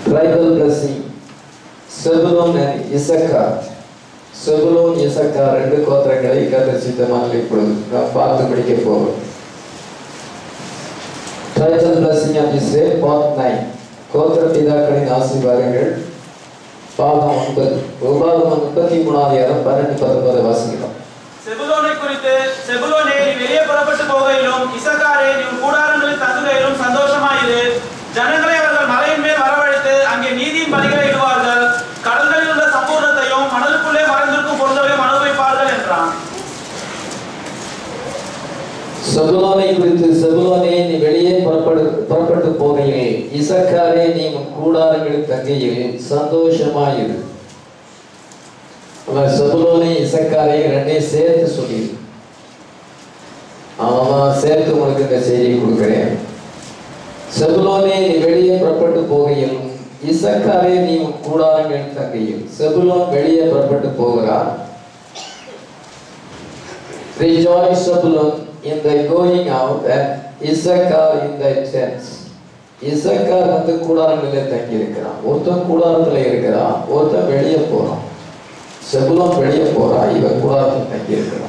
tribal blessing Zebulun and இசக்கா செபுலோன் இசக்கா ரெண்டு கோத்திரங்களை கத்தர் சித்தமாக இப்பொழுது நாம் பார்த்து முடிக்க போகிறோம் tribal blessing of Israel part 9 கோத்திர பிதாக்களின் ஆசீர்வாதங்கள் பாகம் ஒன்பது உபாகமம் முப்பத்தி மூணாவது இடம் பன்னெண்டு பத்தொன்பது வாசிக்கிறோம் செபுலோனை குறித்து செபுலோனே நீ வெளியே புறப்பட்டு போகையிலும் இசக்காரே நீ உன் கூடாரங்களில் தங்குகையிலும் சந்தோஷமாயிரு ஜனங்களை அவர்கள் மலையின் மேல் வரவழைத்து அங்கே நீதியின் பலிகளை இடுவார்கள் கடல்களில் உள்ள சம்பூர்ணத்தையும் மணலுக்குள்ளே மறைந்திருக்கும் பொருள்களையும் அனுபவிப்பார்கள் என்றான் செபுலோனை குறித்து செபுலோனே நீ வெளியே புறப்படு புறப்பட்டு போகையில் இசக்காரே நீ உன் கூடாரங்களில் தங்கையில் சந்தோஷமாயிரு அவன் செபுலோனை இசக்காரை ரெண்டையும் சேர்த்து சொல்லி அவன் சேர்த்து உங்களுக்கு இந்த செய்தியை கொடுக்கிறேன் செபுலோனே நீ வெளியே புறப்பட்டு போகையில் இசக்காரே நீ உன் கூடாரங்களில் தங்கையில் செபுலோன் வெளியே புறப்பட்டு போகிறான் Rejoice, Zebulun, in thy going out, and Issachar in thy tents. Issachar வந்து கூடாரங்களிலே தங்கி இருக்கிறான் ஒருத்தன் கூடாரத்துல இருக்கிறான் ஒருத்தன் வெளியே போறான் செபுலம் வெளியே போறான் இவன் கூடாரத்தில் தங்கி இருக்கிறான்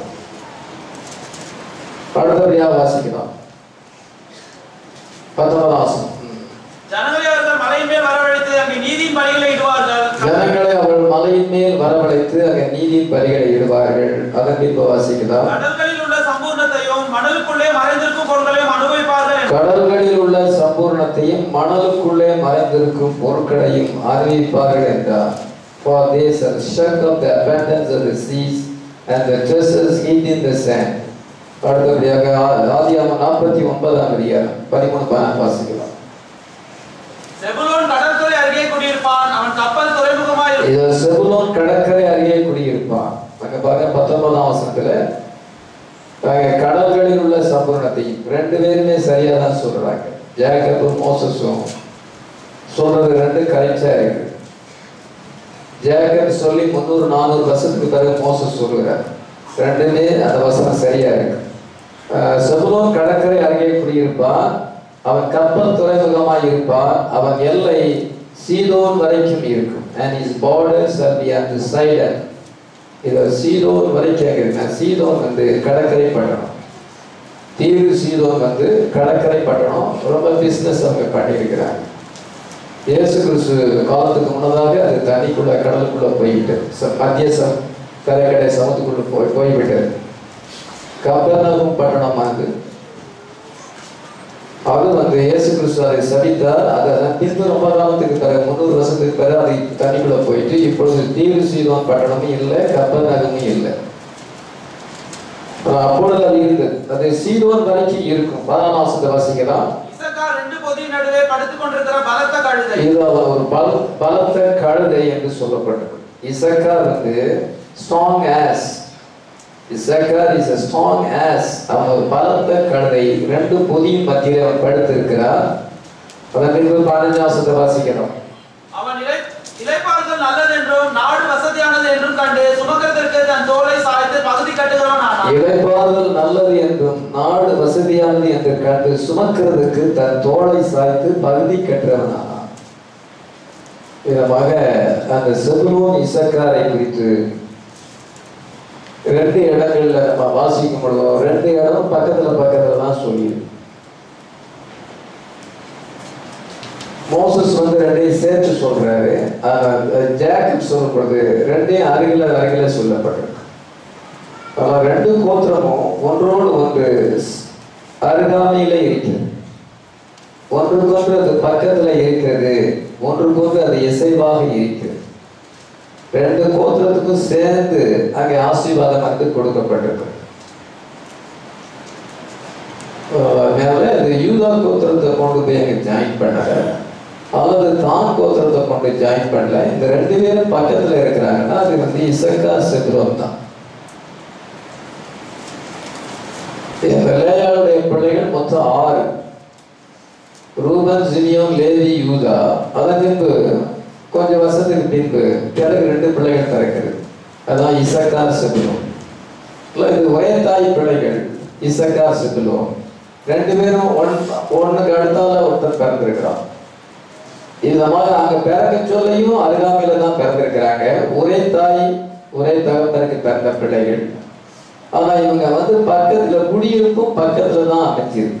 அடுத்தபடியா வாசிக்கலாம் பத்தொன்பதாம் வாசம் ஜனங்களை அவர்கள் மலையின் மேல் வரவழைத்து அங்கே நீதியின் பலிகளை இடுவார்கள் ஜனங்களை அவள் மலையின் மேல் வரவழைத்து அங்கே நீதியின் பலிகளை இடுவார்கள் அதன் பின்பு வாசிக்கலாம் கடல்களில் உள்ள சம்பூர்ணத்தையும் மணலுக்குள்ளே மறைந்திருக்கும் பொருள்களையும் அனுபவிப்பார்கள் என்றான். கடல்களில் உள்ள சம்பூர்ணத்தையும் மணலுக்குள்ளே மறைந்திருக்கும் பொருட்களையும் அறிவிப்பார்கள் என்றார் For they shall shut up the abundance of the seas and the treasures hid in the sand. அடுத்தபடியாக ஆ- ஆதியாகமம் நாற்பத்தி ஒன்பதாம் அதிகாரம் பதிமூணு பன்னெண்டு வாசிக்கலாம் செபுலோன் கடற்கரை அருகே குடியிருப்பான் அவன் கப்பல் துறைமுகமாய் இருக்கும். இது செபுலோன் கடற்கரை அருகே குடியிருப்பான் அங்க பாருங்க பத்தொன்பதாம் வசனத்துல அங்க கடல்களில் உள்ள சம்பூர்ணத்தையும் ரெண்டு பேருமே சரியா தான் சொல்றாங்க ஜேக்கப்பும் மோசஸும் சொல்றது ரெண்டு கரெக்டா இருக்கு ஜேக்கப் சொல்லி முந்நூறு நானூறு வருஷத்துக்கு பிறகு மோசஸ் சொல்லுகிறார் ரெண்டுமே அந்த வசனம் சரியா இருக்கு அஹ் செபுலோன் கடற்கரை அருகே குடியிருப்பான் அவன் கப்பல் துறைமுகமாய் இருப்பான் அவன் எல்லை சீதோன் வரைக்கும் இருக்கும் and his borders shall be on the side இது சீதோன் வரைக்கும் இருக்கு சீதோன் வந்து கடற்கரை பட்டணம் தீவு சீதோன் வந்து கடற்கரை பட்டணம் ரொம்ப பிசினஸ் அவங்க பண்ணியிருக்கிறாங்க இயேசு கிறிஸ்து காலத்துக்கு முன்னதாக அது தண்ணிக்குள்ள கடலுக்குள்ள போய்விட்டு ச- மத்திய சம் கரைக்கடை சமத்துக்குள்ள போய் போய்விட்டது கப்பர்நகும் பட்டணம் வந்து அது வந்து இயேசு கிறிஸ்து அதை சபித்தார் அதை அதன் பின்பு ரொம்ப காலத்துக்கு பிறகு முந்நூறு வருஷத்துக்கு பிறகு அது தண்ணிக்குள்ள போயிட்டு இப்பொழுது தீவு சீதோன் பட்டணமும் இல்லை கப்பர்நகமும் இல்லை ஆனா அப்பொழுது அது இருந்தது அது சீதோன் வரைக்கும் இருக்கும் பாராமாசத்தை வாசிக்கலாம் இசக்கார் ரெண்டு பொதியின் நடுவே படுத்துக் கொண்டிருக்கிற பலத்த கழுதை இது அவர் ஒரு பல பலத்த கழுதை என்று சொல்லப்பட்டது இசக்கார் வந்து strong ass Issachar is a strong ass அவன் ஒரு பலத்த கழுதை ரெண்டு பொதியின் மத்தியிலே அவன் படுத்திருக்கிறார் அதன் பின்பு பதினஞ்சாசத்தை வாசிக்கிறோம் அவன் இலை இலைப்பாறுதல் நல்லது என்றும் நாடு வசதியானது என்றும் கண்டு சுமக்கிறதற்கு தன் தோலை சாய்த்து பகுதி கட்டுகிறவன் ஆனான் இளைப்பாறுதல் நல்லது என்றும் நாடு வசதியானது என்று கண்டு சுமக்கிறதுக்கு தன் தோளை சாய்த்து பகுதி கட்டுறவனானான் விதமாக அந்த செபுலோன் இசக்காரை குறித்து ரெண்டு இடங்கள்ல நம்ம வாசிக்கும் பொழுது ரெண்டு இடம் பக்கத்துல பக்கத்துல தான் சொல்லியிருக்கு மோசஸ் வந்து ரெண்டையும் சேர்த்து சொல்றாரு ஆனா ஜாக்கப் சொல்லும் பொழுது ரெண்டையும் அருகில அருகில சொல்லப்பட்டிருக்கு ஆனா ரெண்டு கோத்திரமும் ஒன்றோடு ஒன்று அருகாமையில இருக்கிறது ஒன்றுக்கொன்று அது பக்கத்துல இருக்கிறது ஒன்றுக்கொன்று அது இசைவாக இருக்கிறது ரெண்டு கோத்திரத்துக்கும் சேர்ந்து அங்கே ஆசீர்வாதம் வந்து கொடுக்கப்பட்டிருக்கு ஆஹ் மேல இது யூதா கோத்திரத்தை கொண்டு போய் அங்க ஜாயின் பண்ணல அல்லது தான் கோத்திரத்தை கொண்டு ஜாயின் பண்ணல இந்த ரெண்டு பேரும் பக்கத்துல இருக்கிறாங்கன்னா அது வந்து இசக்கா செத்ரோன் தான் இந்த லேயாளுடைய பிள்ளைகள் மொத்தம் ஆறு ரூபன் சிமியோன் லேவி யூதா அதன் பின்பு கொஞ்சம் வருஷத்துக்கு பின்பு பிறகு ரெண்டு பிள்ளைகள் பிறக்கிறது அதான் இசக்கார் செபுலோன் இல்ல இது வயதாய் பிள்ளைகள் இசக்கார் செபுலோன் ரெண்டு பேரும் ஒன் ஒண்ணுக்கு அடுத்தால ஒருத்தர் பிறந்திருக்கிறான் இந்த மாதிரி அங்க பிறக்க சொல்லையும் அருகாமையில தான் பிறந்திருக்கிறாங்க ஒரே தாய் ஒரே தகப்பனுக்கு பிறந்த பிள்ளைகள் ஆனா இவங்க வந்து பக்கத்துல குடியிருப்பும் பக்கத்துல தான் அமைஞ்சிருக்கு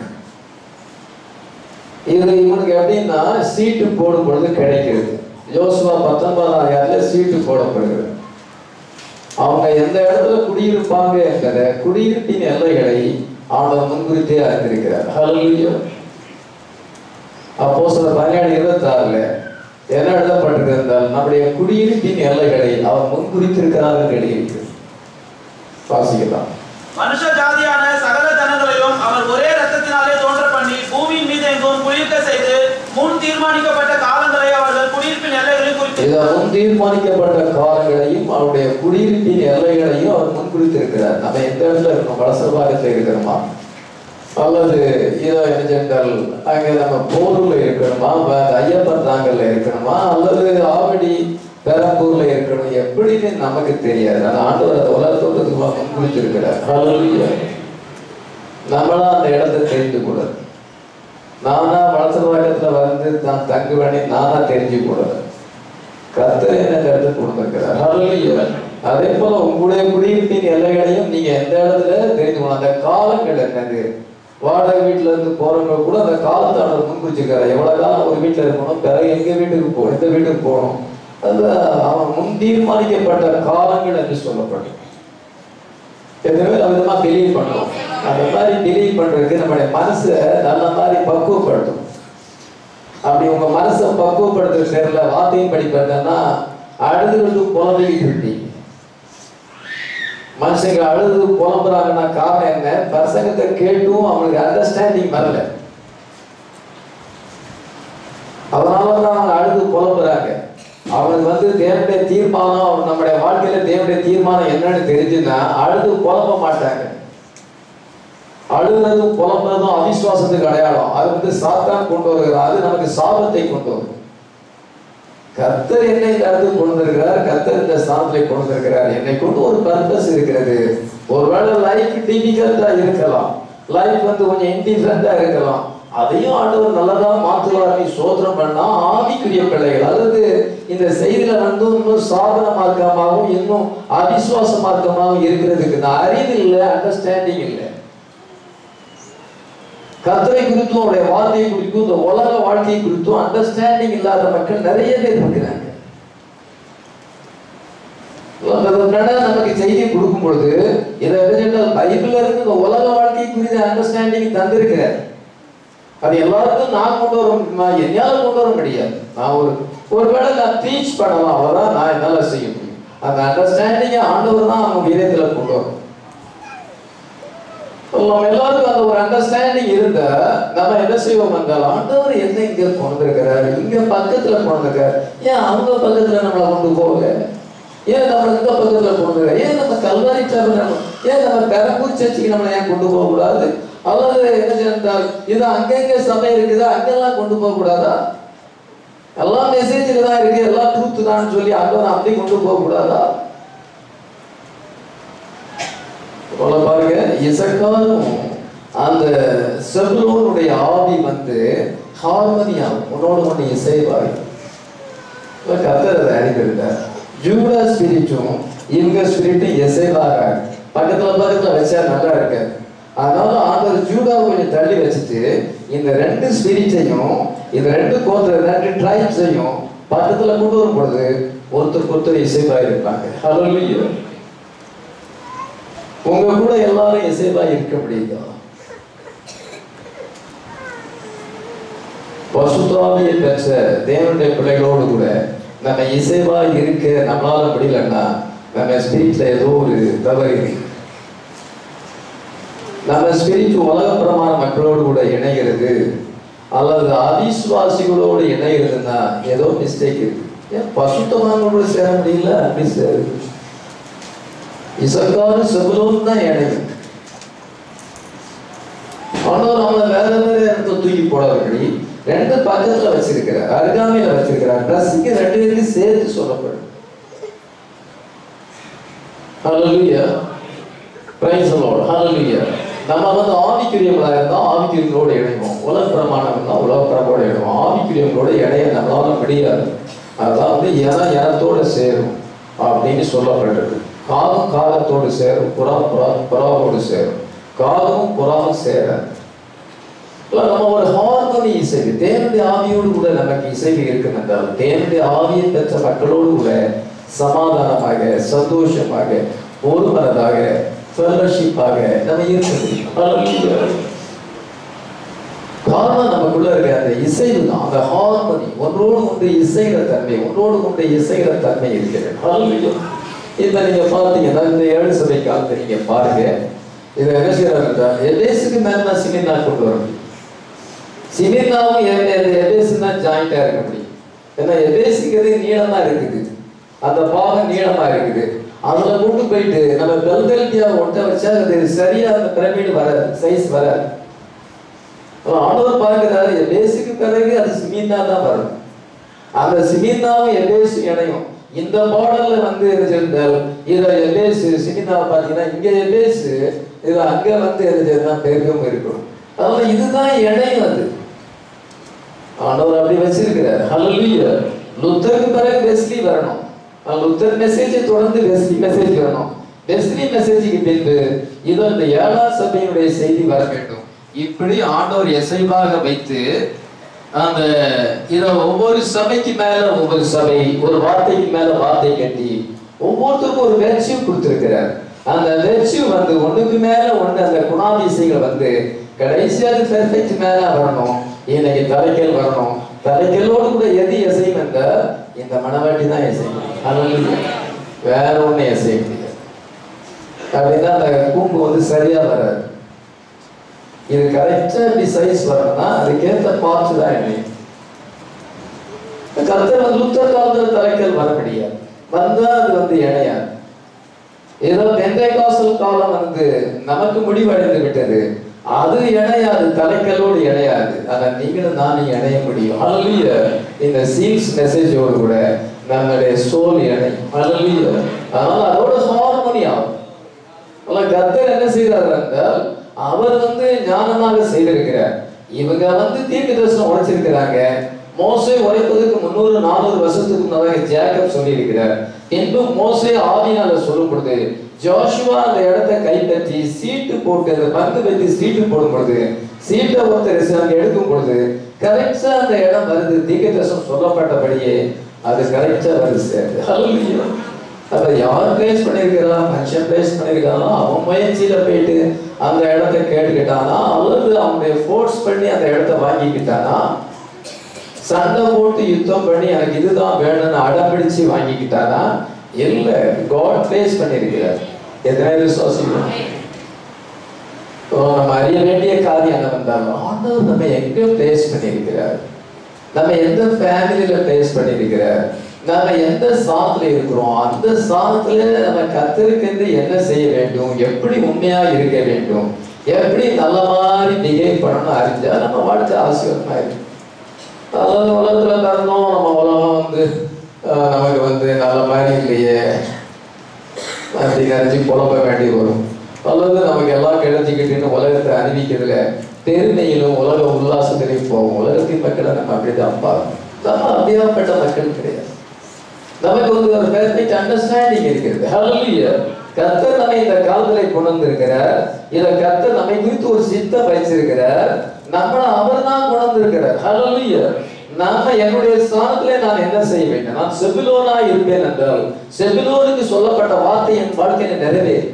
இது இவனுக்கு எப்படின்னா சீட்டு போடும் பொழுது கிடைக்கிறது யோசுவா பத்தொன்பதாம் அதிகாரத்துல சீட்டு போடப்படுகிறது அவங்க எந்த இடத்துல குடியிருப்பாங்க என்பதை குடியிருப்பின் எல்லைகளை ஆண்டவர் முன்குறித்தே அறிந்திருக்கிறார் ஹalleluya அப்போ சில பதினேழு இருபத்தாறுல என்ன எழுதப்பட்டிருக்கு என்றால் நம்முடைய குடியிருப்பின் எல்லைகளை அவர் முன்குறித்திருக்கிறார் என்று எழுதியிருக்கு வாசிக்கலாம் மனுஷ ஜாதியான சகல ஜனங்களையும் அவர் ஒரே ரத்தத்தினாலே தோன்ற பண்ணி பூமியின் மீது எங்கும் குளிர்க்க செய்து முன் தீர்மானிக்கப்பட்ட காலங்களை அவர்கள் குடியிருப்பின் எல்லைகளில் குறித்து இதை முன் தீர்மானிக்கப்பட்ட காலங்களையும் அவருடைய குடியிருப்பின் எல்லைகளையும் அவர் முன்குறித்திருக்கிறார் நம்ம எந்த இடத்துல இருக்கோம் வலச பாகத்தில் இருக்கிறோமா அல்லது இதோ என்னென்றால் அங்கே நம்ம போரூர்ல இருக்கணுமா வேற ஐயப்பன் தாங்கல்ல இருக்கணுமா அல்லது ஆவடி பெரம்பூர்ல இருக்கணும் எப்படின்னு நமக்கு தெரியாது ஆனா ஆண்டவர் அதை உலகத்தோட்டத்துக்கு முன்குறித்திருக்கிறார் ஹalleluya நம்மளா அந்த இடத்தை தெரிந்து கூடாது நானா வளர்த்த பாகத்துல வந்து நான் தங்குவேனே நானா தெரிஞ்சு கூடாது கர்த்தர் என்ன கருத்து கொடுத்திருக்கிறார் ஹalleluya அதே போல உங்களுடைய குடியிருப்பின் எல்லைகளையும் நீங்க எந்த இடத்துல தெரிந்து கொள்ளலாம் அந்த காலங்கள் என்னது வாடகை வீட்டுல இருந்து போறவங்க கூட அந்த காலத்தை அவர் முன்குறிச்சிருக்காரு எவ்வளவு காலம் ஒரு வீட்டுல இருக்கணும் பிறகு எங்க வீட்டுக்கு போகணும் எந்த வீட்டுக்கு போகணும் அது அவன் முன் தீர்மானிக்கப்பட்ட காலங்கள் என்று சொல்லப்படும் எதுவுமே விதமா பிலீவ் பண்ணுவோம் அந்த மாதிரி பிலீவ் பண்றதுக்கு நம்மளுடைய மனசை நல்ல மாதிரி பக்குவப்படுத்தும் அப்படி உங்க மனசை பக்குவப்படுத்த தெரியல வார்த்தையும் படிப்பதுன்னா அழுதுகிட்டு புலம்பிக்கிட்டு இருப்பீங்க மனுஷங்க அழுது புலம்புறாங்கன்னா காரணம் என்ன பிரசங்கத்தை கேட்டும் அவங்களுக்கு அண்டர்ஸ்டாண்டிங் வரல அதனால தான் அவங்க அழுது புலம்புறாங்க அவனுக்கு வந்து தேவனுடைய தீர்மானம் நம்முடைய வாழ்க்கையில தேவனுடைய தீர்மானம் என்னன்னு தெரிஞ்சுன்னா அழுது புலம்ப மாட்டாங்க அழுகிறதும் புலம்புறதும் அவிசுவாசத்துக்கு அடையாளம் அது வந்து சாத்தான் கொண்டு வருகிறார் அது நமக்கு சாபத்தை கொண்டு வரும் கர்த்தர் என்னை இந்த இடத்துக்கு கொண்டு வந்திருக்கிறார் கர்த்தர் இந்த ஸ்தானத்தை கொண்டு வந்திருக்கிறார் என்னை கொண்டு ஒரு பர்பஸ் இருக்கிறது ஒருவேளை லைஃப் டிஃபிகல்ட்டா இருக்கலாம் லைஃப் வந்து கொஞ்சம் இன்டிஃபரண்டா இருக்கலாம் அதையும் ஆண்டவர் நல்லதா மாற்றுவார் நீ சோதனம் பண்ணா ஆவிக்குரிய பிள்ளைகள் அதாவது இந்த செய்தியில வந்து இன்னும் சாதன மார்க்கமாகவும் இன்னும் அவிசுவாச மார்க்கமாகவும் இருக்கிறதுக்கு இந்த அறிவு இல்லை அண்டர்ஸ்டாண்டிங் இல்லை கர்த்தரை குறித்தும் அவருடைய வார்த்தையை குறித்தும் இந்த உலக வாழ்க்கையை குறித்தும் அண்டர்ஸ்டாண்டிங் இல்லாத மக்கள் நிறைய பேர் இருக்கிறாங்க அதனால நமக்கு செய்தி கொடுக்கும் பொழுது இதை எதுனால் பைபிள்ல இருந்து இந்த உலக வாழ்க்கை குறித்த அண்டர்ஸ்டாண்டிங் தந்திருக்கிறார் அது எல்லாருக்கும் நான் கொண்டு வர நான் என்னால கொண்டு வர முடியாது நான் ஒரு ஒருவேளை நான் டீச் பண்ணலாம் அவ்வளவுதான் நான் என்னால செய்ய முடியும் அந்த அண்டர்ஸ்டாண்டிங்கை ஆண்டவர் தான் அவங்க இதயத்துல கொண்டு வரும் நம்ம எல்லாருக்கும் அந்த ஒரு அண்டர்ஸ்டாண்டிங் இருந்தா நம்ம என்ன செய்வோம் என்றால் ஆண்டவர் என்ன இங்க கொண்டிருக்கிறாரு இங்க பக்கத்துல கொண்டிருக்காரு ஏன் அவங்க பக்கத்துல நம்மளை கொண்டு போகல ஏன் நம்ம இந்த பக்கத்துல கொண்டு வர ஏன் நம்ம கல்வாரி சபை நம்ம ஏன் நம்ம பெரம்பூர் சர்ச்சுக்கு நம்மளை ஏன் கொண்டு போக கூடாது அல்லது என்ன சென்றால் இது அங்கங்க சபை இருக்குது அங்கெல்லாம் கொண்டு போக கூடாதா எல்லாம் மெசேஜில் தான் இருக்கு எல்லாம் ட்ரூத் தான் சொல்லி அங்க அப்படி கொண்டு போக கூடாதா போல பாருங்க இசக்காரும் அந்த செப்லோனுடைய ஆவி வந்து ஹார்மோனியாகும் உன்னோடு ஒன்று இசைவாய் கத்தர் அதை அனுப்பியிருந்தார் ஜூடா ஸ்பிரிட்டும் இவங்க ஸ்பிரிட்டும் இசைவாக பக்கத்துல பக்கத்துல வச்சா நல்லா இருக்காது அதனால ஆண்டவர் ஜூடாவை கொஞ்சம் தள்ளி வச்சுட்டு இந்த ரெண்டு ஸ்பிரிட்டையும் இந்த ரெண்டு கோத்திர ரெண்டு ட்ரைப்ஸையும் பக்கத்துல கொண்டு வரும் பொழுது ஒருத்தருக்கு ஒருத்தர் இசைவாக இருப்பாங்க ஹலோ உங்க கூட எல்லாரும் இசைவா இருக்க முடியுதா பசுத்தாவியை பெற்ற தேவனுடைய பிள்ளைகளோடு கூட நம்ம இசைவா இருக்க நம்மளால முடியலன்னா நம்ம ஸ்பிரிட்ல ஏதோ ஒரு தவறு இருக்கு நம்ம ஸ்பிரிட் உலகப்புறமான மக்களோடு கூட இணைகிறது அல்லது அவிசுவாசிகளோடு இணைகிறதுன்னா ஏதோ மிஸ்டேக் இருக்கு ஏன் பசுத்தமானோடு சேர முடியல அப்படி சேருது இசக்காரு செபுலோன் தான் இணையும் ஆண்டவர் அவனை வேற வேற இடத்துல தூக்கி போடாதபடி ரெண்டு பக்கத்துல வச்சிருக்கிறார் அருகாமையில வச்சிருக்கிறார் பிளஸ்க்கு ரெண்டு பேருக்கு சேர்த்து சொல்லப்படும் ஹalleluya praise the lord hallelujah நம்ம வந்து ஆவிக்குரியவங்களா இருந்தா ஆவிக்குரியவங்களோட இணைவோம் உலகப்பிரமாணம்னா உலகப்பிரமோட இணைவோம் ஆவிக்குரியவங்களோட இணைய நம்மளால முடியாது அதான் வந்து இனம் இனத்தோட சேரும் அப்படின்னு சொல்லப்பட்டிருக்கு காகம் காகத்தோடு சேரும் புறா புறா புறாவோடு சேரும் காகமும் புறாவும் சேராது இப்ப நம்ம ஒரு ஹார்மோனி இசைவு தேவனுடைய ஆவியோடு கூட நமக்கு இசைவு இருக்கும் என்றால் தேவனுடைய ஆவியை பெற்ற மக்களோடு கூட சமாதானமாக சந்தோஷமாக ஒருமனதாக ஃபெல்லோஷிப்பாக நம்ம இருக்க முடியும் Hallelujah. காரணம் நமக்குள்ள இருக்க அந்த இசைவு தான் அந்த ஹார்மோனி ஒன்றோடு ஒன்று இசைகிற தன்மை ஒன்றோடு ஒன்று இசைகிற தன்மை இருக்கிறது Hallelujah. இப்ப நீங்க பார்த்தீங்கன்னா இந்த ஏழு சபை காலத்தை நீங்க பாருங்க இதை என்ன செய்யறாங்க எதேசுக்கு மேல நான் சிமினா கொண்டு வர முடியும் சிமினாவும் எதேசு தான் ஜாயிண்டா இருக்க முடியும் ஏன்னா எதேசுங்கிறது நீளமா இருக்குது அந்த பாகம் நீளமா இருக்குது அதுல கொண்டு போயிட்டு நம்ம பெல்தெல்டியா ஒட்ட வச்சா அது சரியா அந்த பிரமிடு வராது சைஸ் வராது ஆண்டவர் பார்க்கிறாரு எபேசுக்கு பிறகு அது சிமீனா தான் வரும் அந்த சிமீனாவும் எபேசு இணையும் இந்த மாடல்ல வந்து இருந்தால் இத எபேசு சிமினா பாத்தீங்கன்னா இங்க எபேசு இது அங்க வந்து எதுதான் பெருகம் இருக்கும் அதனால இதுதான் இணையும் அது ஆண்டவர் அப்படி வச்சிருக்கிறார் ஹalleluya லுத்தருக்கு பிறகு வெஸ்லி வரணும் அஹ் லுத்தர் மெசேஜை தொடர்ந்து வெஸ்லி மெசேஜ் வரணும் வெஸ்லி மெசேஜுக்கு பின்பு இதோ இந்த ஏழாம் சபையினுடைய செய்தி வர வேண்டும் இப்படி ஆண்டவர் எசைவாக வைத்து அந்த இத ஒவ்வொரு சபைக்கு மேல ஒவ்வொரு சபை ஒரு வார்த்தைக்கு மேல வார்த்தை கட்டி ஒவ்வொருத்தருக்கும் ஒரு வெர்ச்சியும் கொடுத்திருக்கிறார் அந்த வெர்ச்சி வந்து ஒண்ணுக்கு மேல ஒண்ணு அந்த குணாதிசயங்கள் வந்து கடைசியா அது பெர்ஃபெக்ட் மேல வரணும் இன்னைக்கு தலைக்கல் வரணும் தலைக்கல்லோடு கூட எது எசையும் என்ற இந்த மனவாட்டி தான் எசையும் Hallelujah. வேற ஒண்ணு எசைய முடியாது அப்படின்னா அந்த கூம்பு வந்து சரியா வராது இது கரெக்டா இப்படி சைஸ் வரணும்னா அதுக்கேற்ற பார்த்து தான் என்ன கர்த்தர் வந்து லுத்தர் காலத்துல தலைக்கல் வர முடியாது வந்தா அது வந்து இணையாது ஏதோ பெந்தை காசல் காலம் வந்து நமக்கு முடிவடைந்து விட்டது அது இணையாது தலைக்கல்லோடு இணையாது ஆனா நீங்களும் நானும் இணைய முடியும் அழலிய இந்த சீல்ஸ் மெசேஜோடு கூட நம்மளுடைய சோல் இணையும் அழலிய அதனால அதோட ஹார்மோனி ஆகும் அல்ல கர்த்தர் என்ன செய்கிறார் என்றால் அவர் வந்து ஞானமாக செய்திருக்கிறார் இவங்க வந்து தீர்க்க தரிசனம் உடைச்சிருக்கிறாங்க மோசை உரைப்பதற்கு முன்னூறு நானூறு வருஷத்துக்கு முன்னதாக ஜேக்கப் சொல்லியிருக்கிறார் பின்பு மோசே ஆவியால சொல்லும் பொழுது ஜோஷுவா அந்த இடத்தை கைப்பற்றி சீட்டு போட்டு அந்த பந்து வைத்து சீட்டு போடும் பொழுது சீட்டை ஒருத்தர் அங்க எடுக்கும் பொழுது கரெக்டா அந்த இடம் வருது தீர்க்க தரிசனம் சொல்லப்பட்டபடியே அது கரெக்டா வருது சார் Hallelujah. அப்ப யார் பிளேஸ் பண்ணிருக்கிறா மனுஷன் பிளேஸ் பண்ணிருக்கானோ அவன் முயற்சியில போயிட்டு அந்த இடத்தை கேட்டுக்கிட்டானா அல்லது அவனுடைய ஃபோர்ஸ் பண்ணி அந்த இடத்த வாங்கிக்கிட்டானா சண்டை போட்டு யுத்தம் பண்ணி எனக்கு இதுதான் வேணும்னு அடம்பிடிச்சு வாங்கிக்கிட்டானா இல்ல காட் பிளேஸ் பண்ணிருக்கிறார் எத்தனை விசுவாசிக்கிறோம் இப்போ நம்ம அறிய வேண்டிய காரியம் என்ன வந்தாலும் ஆண்டவர் நம்ம எங்க பிளேஸ் பண்ணியிருக்கிறார் நம்ம எந்த ஃபேமிலியில பிளேஸ் பண்ணியிருக்கிறார் நாம எந்த ஸ்தானத்துல இருக்கிறோம் அந்த ஸ்தானத்துல நம்ம கத்திருக்கிறது என்ன செய்ய வேண்டும் எப்படி உண்மையா இருக்க வேண்டும் எப்படி நல்ல மாதிரி பிஹேவ் பண்ணணும் அறிஞ்சா நம்ம வாழ்க்கை ஆசீர்வாதமா இருக்கும் அதாவது உலகத்துல பிறந்தோம் நம்ம உலகம் வந்து ஆஹ், நமக்கு வந்து நல்ல மாதிரி இல்லையே அப்படி கரைச்சி புலம்ப வேண்டி வரும் அல்லது நமக்கு எல்லாம் கிடைச்சிக்கிட்டுன்னு உலகத்தை அறிவிக்கிறதுல பெருமையிலும் உலக உல்லாசத்திலையும் போகும் உலகத்தின் மக்களை நம்ம அப்படிதான் பார்க்கணும் நம்ம அப்படியாப்பட்ட மக்கள் கிடையாது நமக்கு வந்து ஒரு பெர்ஃபெக்ட் அண்டர்ஸ்டாண்டிங் இருக்கிறது ஹalleluya கர்த்தர் நம்மை இந்த காலத்துல கொண்டு வந்திருக்கிறார் இத கர்த்தர் நம்மை குறித்து ஒரு சித்தம் வைச்சிருக்கிறார் நம்மள அவர் தான் கொண்டு வந்திருக்கிறார் ஹalleluya நாம என்னுடைய ஸ்தானத்திலே நான் என்ன செய்ய வேண்டும் நான் செபிலோனா இருப்பேன் என்றால் செபிலோனுக்கு சொல்லப்பட்ட வார்த்தை என் வாழ்க்கையில நிறைவேறும்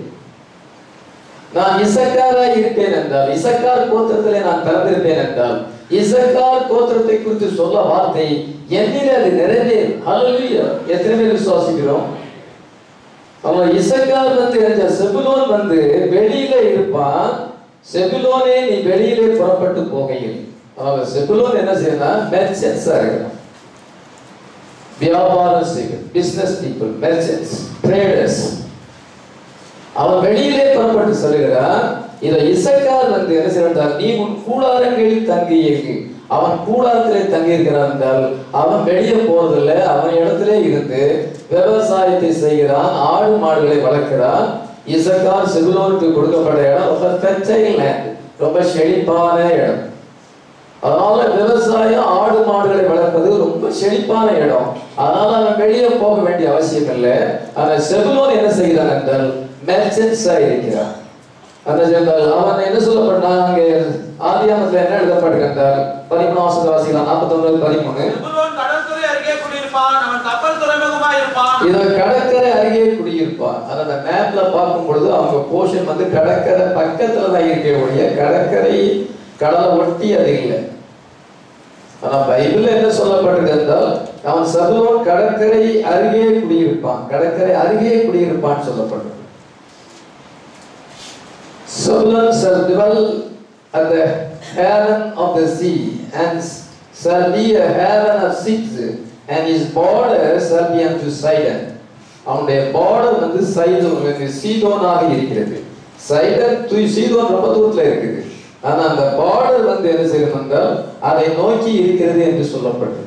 நான் இசக்காரா இருப்பேன் என்றால் இசக்கார் கோத்திரத்திலே நான் பிறந்திருப்பேன் என்றால் இசக்கார் கோத்திரத்தை குறித்து சொல்ல வார்த்தை என்னிலே அது நிறைவேறும் ஹalleluya எத்தனை பேர் விசுவாசிக்கிறோம் அவன் இசக்கார் வந்து என்ற செபுலோன் வந்து வெளியில இருப்பான் செபுலோனே நீ வெளியிலே புறப்பட்டு போகையில் அவன் செபுலோன் என்ன செய்யணும் மெர்ச்சன்ஸா இருக்கிறான் வியாபாரம் செய்யும் பிசினஸ் பீப்புள் மெர்ச்சன்ஸ் ட்ரேடர்ஸ் அவன் வெளியிலே புறப்பட்டு சொல்லுகிறான் இத இசக்கார் வந்து என்ன செய்யறான் நீ உன் கூடாரங்களில் தங்கியிருக்கு அவன் கூடாரத்திலே தங்கி இருக்கிறான் என்றால் அவன் வெளியே போறதில்லை அவன் இடத்திலே இருந்து விவசாயத்தை செய்கிறான் ஆடு மாடுகளை வளர்க்கிறான் இசக்கார் செபுலோனுக்கு கொடுக்கப்பட்ட இடம் ரொம்ப ஃபெர்டைல் லேண்ட் ரொம்ப செழிப்பான இடம் அதனால விவசாயம் ஆடு மாடுகளை வளர்ப்பது ரொம்ப செழிப்பான இடம் அதனால அவன் வெளியே போக வேண்டிய அவசியம் இல்லை ஆனா செபுலோன் என்ன செய்கிறான் என்றால் மெர்ச்சன்ஸா இருக்கிறான் அந்த ஜெனரல் அவன் என்ன சொல்லப்பட்டான் அங்கே ஆதியாமத்துல என்ன எழுதப்பட்டிருக்கின்றால் பதிமூணு வாசல் வாசிக்கலாம் நாற்பத்தொன்பது பதிமூணு செபுலோன் கடற்கரை அருகே குடியிருப்பான் அவன் கப்பல் துறைமுகமாய் இருப்பான் இத கடற்கரை அருகே குடியிருப்பான் அது அந்த மேப்ல பார்க்கும் பொழுது அவங்க போர்ஷன் வந்து கடற்கரை பக்கத்துல தான் இருக்கக்கூடிய கடற்கரை கடலை ஒட்டி அது இல்லை ஆனா பைபிள்ல என்ன சொல்லப்பட்டிருக்கு என்றால் அவன் சபுலோன் கடற்கரை அருகே குடியிருப்பான் கடற்கரை அருகே குடியிருப்பான் சொல்லப்பட்டிருக்கு Solomon shall dwell at the haven of the sea, and shall be a haven of ships, and his border shall be unto Sidon. அவனுடைய பார்டர் வந்து சைதோன் சீதோனாக இருக்கிறது சைடன் தூய் சீதோன் ரொம்ப தூரத்துல இருக்குது ஆனா அந்த பார்டர் வந்து என்ன செய்யும் என்றால் அதை நோக்கி இருக்கிறது என்று சொல்லப்பட்டது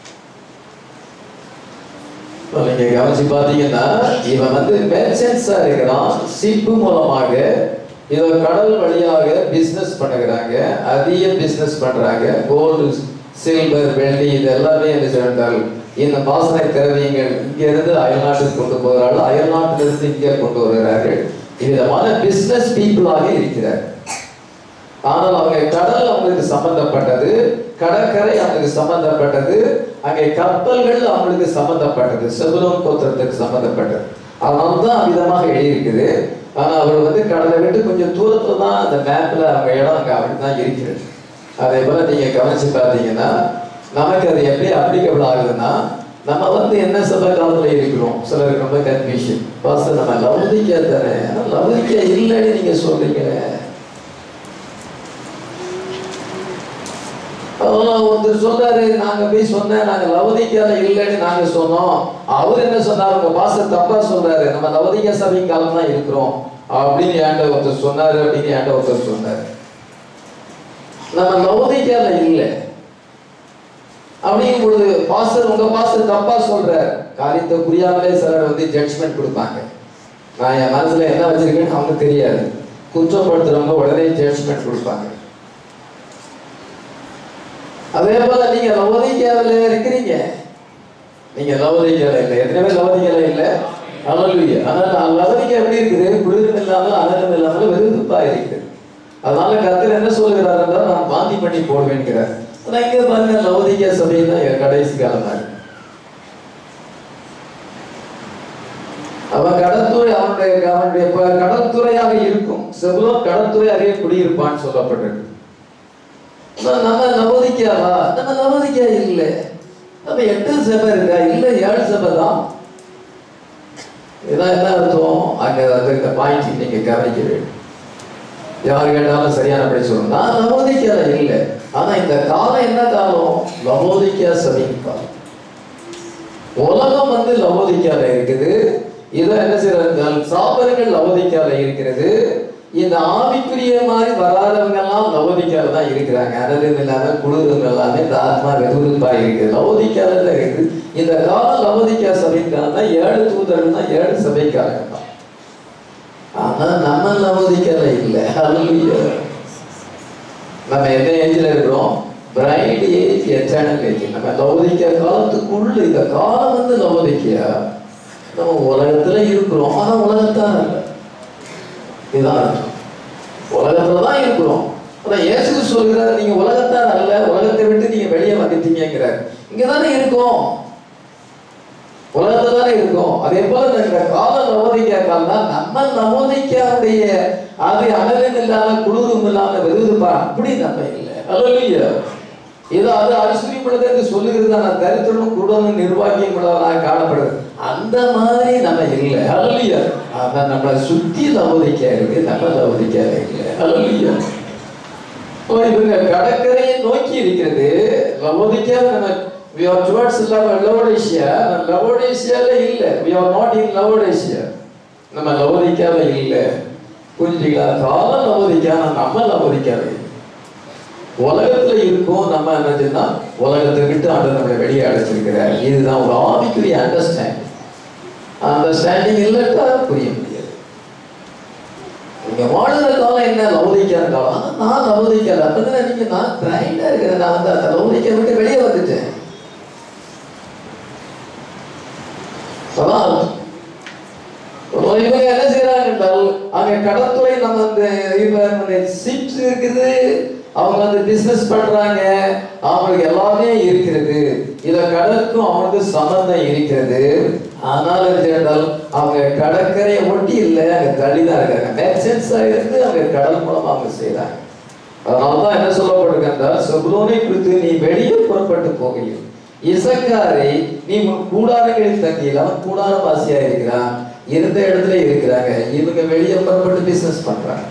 இப்ப நீங்க கவனிச்சு பாத்தீங்கன்னா இவன் வந்து மெர்ச்சன்ஸா இருக்கிறான் சிப்பு மூலமாக இதோ கடல் வழியாக பிசினஸ் பண்ணுகிறாங்க அதிக பிசினஸ் பண்றாங்க கோல்டு சில்வர் வெள்ளி இது எல்லாமே என்ன செய்தால் இந்த வாசனை திரவியங்கள் இங்க இருந்து அயல்நாட்டுக்கு கொண்டு போகிறார்கள் அயல்நாட்டிலிருந்து இங்கே கொண்டு வருகிறார்கள் விதமான பிசினஸ் பீப்புளாக இருக்கிறார் ஆனால் அவங்க கடல் அவங்களுக்கு சம்பந்தப்பட்டது கடற்கரை அவங்களுக்கு சம்பந்தப்பட்டது அங்கே கப்பல்கள் அவங்களுக்கு சம்பந்தப்பட்டது செபுலோன் கோத்திரத்துக்கு சம்பந்தப்பட்டது அதனால தான் விதமாக எழுதியிருக்குது ஆனா அவர் வந்து கடலை விட்டு கொஞ்சம் தூரத்துல தான் அந்த மேப்ல அவங்க இடம் அங்க அப்படி தான் இருக்கிறது அதே போல நீங்க கவனிச்சு பார்த்தீங்கன்னா நமக்கு அது எப்படி அப்ளிகபிள் ஆகுதுன்னா நம்ம வந்து என்ன சபை காலத்துல இருக்கிறோம் சிலருக்கு ரொம்ப கன்ஃபியூஷன் ஃபர்ஸ்ட் நம்ம லவதிக்கா தானே லவதிக்கா இல்லைன்னு நீங்க சொல்றீங்களே அதெல்லாம் ஒருத்தர் சொல்றாரு நாங்க போய் சொன்னேன் நாங்க லவதிக்கால இல்லைன்னு நாங்க சொன்னோம் அவர் என்ன சொன்னார் உங்க பாச தப்பா சொல்றாரு நம்ம லவதிகா சபையின் காலம் தான் இருக்கிறோம் அப்படின்னு ஏன்ட ஒருத்தர் சொன்னாரு அப்படின்னு ஏன்ட ஒருத்தர் சொன்னாரு நம்ம லவதிக்கால இல்லை அப்படிங்கும் பொழுது பாஸ்டர் உங்க பாஸ்டர் தப்பா சொல்றாரு காரியத்தை புரியாமலே சிலர் வந்து ஜட்ஜ்மெண்ட் கொடுப்பாங்க நான் என் மனசுல என்ன வச்சிருக்கேன்னு அவங்களுக்கு தெரியாது குற்றப்படுத்துறவங்க உடனே ஜட்ஜ்மெண்ட் கொடுப்பாங்க அதே போல நீங்க லவோதிக்காவில இருக்கிறீங்க நீங்க லவோதிக்கால இல்லை எத்தனை பேர் லவோதிக்கால இல்லை அழலுயா ஆனால் லவோதிக்கா எப்படி இருக்குது குளிரும் இல்லாமல் அனலும் இல்லாமல் வெறுதுப்பா இருக்குது அதனால கர்த்தர் என்ன சொல்கிறார் என்றால் நான் வாந்தி பண்ணி போடுவேன்கிறார் ஆனா இங்க பாருங்க லவோதிக்கா சபை தான் கடைசி காலமா இருக்கு அவன் கடற்துறை அவனுடைய அவனுடைய ப- கடற்துறையாக இருக்கும் செவ்வளோ கடற்துறை அருகே குடியிருப்பான்னு சொல்லப்பட்டிருக்கு ஆனா நம்ம நவோதிக்காவா நம்ம நவோதிக்கா இல்ல நம்ம எட்டு சபை இருக்கா இல்ல ஏழு சபை தான் இதான் என்ன அர்த்தம் அங்க அந்த இந்த பாயிண்ட் நீங்க கவனிக்க வேண்டும் யார் கேட்டாலும் சரியானபடி சொல்லணும் நான் நவோதிக்கால இல்ல ஆனா இந்த காலம் என்ன காலம் நவோதிக்கா சபையின் காலம் உலகம் வந்து லவோதிக்கால இருக்குது இதை என்ன செய்யறது சாபர்கள் லவோதிக்கால இருக்கிறது இந்த ஆவிக்குரிய மாதிரி வராதவங்க எல்லாம் லவோதிக்கால தான் இருக்கிறாங்க அனலும் இல்லாம குளிரும் எல்லாமே இந்த ஆத்மா வெதுவெதுப்பா இருக்குது லவோதிக்கால தான் இருக்குது இந்த காலம் லவோதிக்கா சபைக்கான தான் ஏழு தூதர்கள் தான் ஏழு சபைக்காரங்க தான் ஆனா நம்ம லவோதிக்கால இல்லை ஹalleluya நம்ம எந்த ஏஜ்ல இருக்கிறோம் பிரைட் ஏஜ் எட்டர்னல் ஏஜ் நம்ம லவோதிக்கா காலத்துக்குள்ள இந்த காலம் வந்து லவோதிக்கா நம்ம உலகத்துல இருக்கிறோம் ஆனா உலகத்தான் இல்லை இதுதான் அர்த்தம். உலகத்துல தான் இருக்கிறோம் ஆனா இயேசு சொல்கிறார் நீங்க உலகத்தான் அல்ல உலகத்தை விட்டு நீங்க வெளியே வந்துட்டீங்கிறார் இங்க தானே இருக்கோம் உலகத்துல தானே இருக்கோம் அதே போல இந்த கால நவோதிக்கா காலம் நம்ம நவோதிக்காவுடைய அது அனலும் இல்லாம குளிரும் இல்லாம வெறுதுப்பா அப்படி நம்ம இல்லை அல்லையா இது அது அரிசுரிப்படுது என்று சொல்லுகிறது நான் தரித்திரனும் குருடனும் நிர்வாகியும் உள்ளவனாக காணப்படுது அந்த மாதிரி நம்ம இல்லை அல்லையா அதான் நம்மளை சுத்தி லவோதிக்கா இருக்கு நம்ம லவோதிக்கா இல்லை அல்லையா ஓ, இவங்க கடற்கரையை நோக்கி இருக்கிறது லவோதிக்கா நம்ம we are towards Lav- Laodicea லவோடேசியால இல்ல we are not in Laodicea நம்ம லவோதிக்கால இல்ல புரிஞ்சுங்களா கால லவோதிக்கா நம்ம லவோதிக்கால இல்லை. உலகத்துல இருக்கோம் நம்ம என்னதுன்னா உலகத்தை விட்டு ஆண்டு நம்மளை வெளியே அடைச்சிருக்கிறார் இதுதான் ஒரு ஆவிக்குரிய அண்டர்ஸ்டாண்டிங் அண்டர்ஸ்டாண்டிங் இல்லட்டா புரிய முடியாது நீங்க வாழுற காலம் என்ன லௌதிக்கான காலம் ஆனா நான் லௌதிக்கல அப்பதான் நீங்க நான் பிரைண்டா இருக்கிறேன் நான் வந்து அந்த லௌதிக்க விட்டு வெளியே வந்துட்டேன் அதான் இப்போ இவங்க என்ன செய்யறாங்க என்றால் அங்க கடற்துறை நம்ம அந்த இவங்க சிப்ஸ் இருக்குது அவங்க வந்து பிசினஸ் பண்றாங்க அவங்களுக்கு எல்லாமே இருக்கிறது இத கடலுக்கும் அவங்களுக்கு சம்பந்தம் இருக்கிறது ஆனால் என்றால் அவங்க கடற்கரையை ஒட்டி இல்லை அங்க தள்ளி தான் இருக்காங்க மெர்ச்சன்ஸா இருந்து அவங்க கடல் மூலமா அவங்க செய்யறாங்க அதனாலதான் என்ன சொல்லப்பட்டிருக்கு என்றால் செபுலோனை குறித்து நீ வெளியே புறப்பட்டு போகையில் இசக்காரை நீ உன் கூடாரங்களில் தங்கியில் அவன் கூடாரவாசியா இருக்கிறான் இருந்த இடத்துல இருக்கிறாங்க இவங்க வெளியே புறப்பட்டு பிசினஸ் பண்றாங்க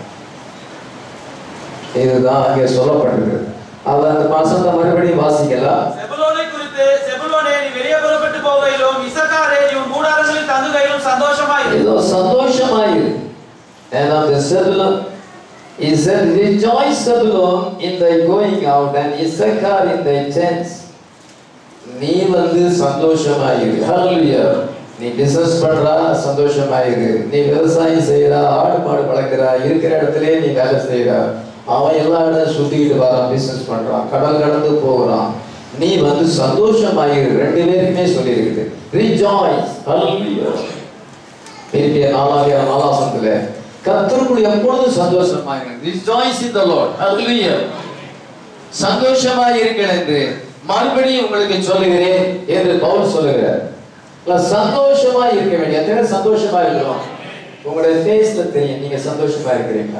இதுதான் அங்கே சொல்லப்பட்டிருக்கு அது அந்த மாசத்தை மறுபடியும் வாசிக்கலாம் செபுலோனை குறித்து செபுலோனே நீ வெளியே புறப்பட்டு போகையிலும் இசக்காரே நீ உன் கூடாரங்களில் தங்குகையிலும் சந்தோஷமாயிரு ஏதோ சந்தோஷமாயிரு and of the Zebulun he said rejoice Zebulun in thy going out and Issachar in thy tents நீ வந்து சந்தோஷமாயிரு ஹalleluya நீ பிசினஸ் பண்றா சந்தோஷமாயிரு நீ விவசாயம் செய்யறா ஆடு மாடு வளர்க்கிறா இருக்கிற இடத்திலே நீ வேலை செய்யறா அவன் எல்லா இடம் சுத்திக்கிட்டு வரான் பிசினஸ் பண்றான் கடல் கடந்து போகிறான் நீ வந்து சந்தோஷமாயிரு ரெண்டு பேருக்குமே சொல்லியிருக்குது ரிஜாய்ஸ் ஹalleluya பிலிப்பிய நாலாவது நாலாசனத்துல கர்த்தருக்குள் எப்பொழுதும் சந்தோஷமாயிருங்க ரிஜாய்ஸ் இன் த லார்ட் ஹalleluya சந்தோஷமாயிருங்கள் என்று மறுபடியும் உங்களுக்கு சொல்லுகிறேன் என்று பவுல் சொல்லுகிறார் இல்ல, சந்தோஷமா இருக்க வேண்டிய எத்தனை பேர் சந்தோஷமா இருக்கிறோம் உங்களுடைய ஃபேஸ்ல தெரியும் நீங்க சந்தோஷமா இருக்கிறீங்களா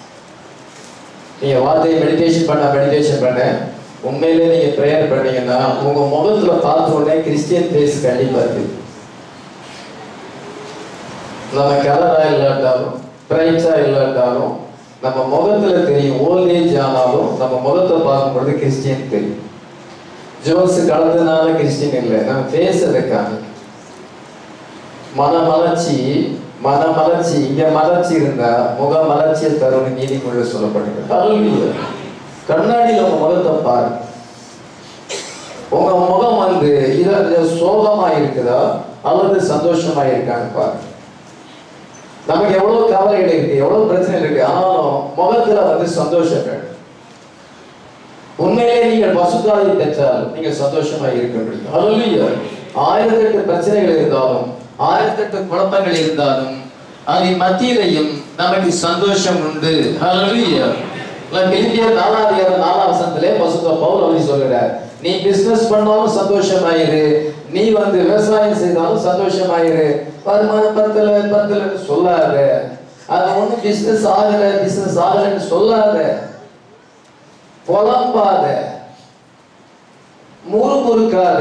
நீங்க வார்த்தையை மெடிடேஷன் பண்ண மெடிடேஷன் பண்ண உண்மையிலே நீங்க ப்ரேயர் பண்ணீங்கன்னா உங்க முகத்துல பார்த்த உடனே கிறிஸ்டியன் ஃபேஸ் கண்டிப்பா இருக்கு நம்ம கலரா இல்லாட்டாலும் பிரைட்ஸா இல்லாட்டாலும் நம்ம முகத்துல தெரியும் ஓல்ட் ஏஜ் ஆனாலும் நம்ம முகத்தை பார்க்கும் பொழுது கிறிஸ்டியன் தெரியும் ஜோஸ் கலந்ததுனால கிறிஸ்டியன் இல்லை நம்ம ஃபேஸ் அதை காமிக்கும் மனமலர்ச்சி மனமலர்ச்சி இங்க மலர்ச்சி இருந்தா முக மலர்ச்சியை தரும் நீதிமொழி சொல்லப்படுகிறது Hallelujah. கண்ணாடியில உங்க முகத்தை பாரு உங்க முகம் வந்து இத சோகமா இருக்குதா அல்லது சந்தோஷமா இருக்கான்னு பாரு நமக்கு எவ்வளவு கவலைகள் இருக்கு எவ்வளவு பிரச்சனை இருக்கு ஆனாலும் முகத்துல வந்து சந்தோஷம் வேணும் உண்மையிலே நீங்கள் பசுத்தாயை பெற்றால் நீங்க சந்தோஷமா இருக்க முடியும் Hallelujah. ஆயிரத்தெட்டு பிரச்சனைகள் இருந்தாலும் ஆயிரத்தெட்டு குழப்பங்கள் இருந்தாலும் அதன் மத்தியிலையும் நமக்கு சந்தோஷம் உண்டு Hallelujah. பிலிப்பியர் நாலாவது அதிகாரம் நாலாம் வசனத்திலே பசுத்த பவுல் அப்படி சொல்கிறார் நீ பிசினஸ் பண்ணாலும் சந்தோஷமாயிரு நீ வந்து விவசாயம் செய்தாலும் சந்தோஷமாயிரு வருமானம் பத்தல பத்தலன்னு சொல்லாத அது ஒண்ணும் பிசினஸ் ஆகல பிசினஸ் ஆகலன்னு சொல்லாத புலம்பாத முறுமுறுக்காத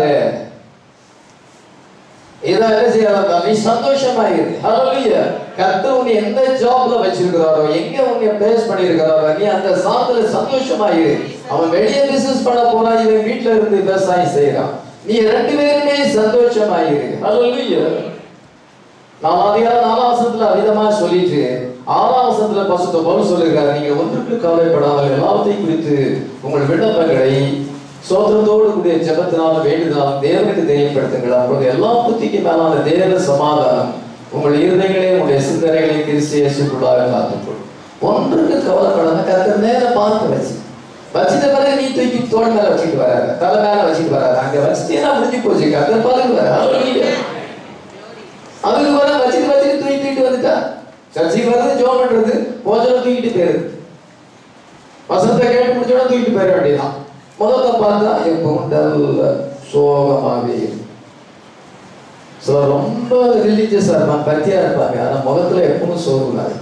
இதான் என்ன செய்யலாம் நீ சந்தோஷமாயிரு ஹalleluya கர்த்தர் உன்னை எந்த ஜாப்ல வச்சிருக்கிறாரோ எங்க உன்னை பிளேஸ் பண்ணியிருக்கிறாரோ நீ அந்த சாத்துல சந்தோஷமாயிரு அவன் வெளியே பிசினஸ் பண்ண போறான் இவன் வீட்ல இருந்து விவசாயம் செய்யறான் நீ ரெண்டு பேருமே சந்தோஷமாயிரு ஹalleluya நாலாம் அதிகாரம் நாலாம் வசனத்துல அவிதமா சொல்லிட்டு ஆறாம் வசனத்துல பசுத்த பவுல் சொல்லுகிறார் நீங்க ஒன்றுக்கு கவலைப்படாமல் எல்லாத்தையும் குறித்து உங்கள் விண்ணப்பங்களை சோதரத்தோடு கூடிய ஜெபத்தினாலும் வேண்டுதலாலும் தேவனுக்கு தெரியப்படுத்துங்கள் அப்பொழுது எல்லா புத்திக்கு மேலான தேவ சமாதானம் உங்கள் இருதயங்களே உங்களுடைய சிந்தனைகளை கிறிஸ்து இயேசுக்குள்ளாக காத்துக்கொள்ளும் ஒன்றுக்கு கவலைப்படாம கத்த மேல பார்த்து வச்சு வச்சிட்ட பிறகு நீ தூக்கி தோல் மேல வச்சுட்டு வராத தலை மேல வச்சுட்டு வராத அங்க வச்சுட்டீங்கன்னா முடிஞ்சு போச்சு கத்த பாருங்க வர அதுக்கு வர வச்சுட்டு வச்சுட்டு தூக்கி தூக்கிட்டு வந்துட்டா சர்ச்சைக்கு வர்றது ஜோம் பண்றது போஜனம் தூக்கிட்டு போயிருது வசனத்தை கேட்டு முடிச்சோட தூக்கிட்டு போயிட வேண்டியதுதான் முகத்தை பார்த்தா எப்பவும் டல்ல சோகமாவே இருக்கும். சிலர் ரொம்ப ரிலீஜியஸா இருப்பாங்க பக்தியா இருப்பாங்க ஆனா முகத்துல எப்பவும் சோகம் இருக்கும்.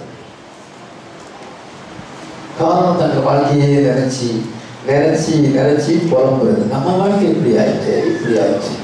காரணம் தங்கள் வாழ்க்கையே நினைச்சு நினைச்சு நினைச்சு புலம்புறது நம்ம வாழ்க்கை இப்படி ஆயிடுச்சு இப்படி ஆயிடுச்சு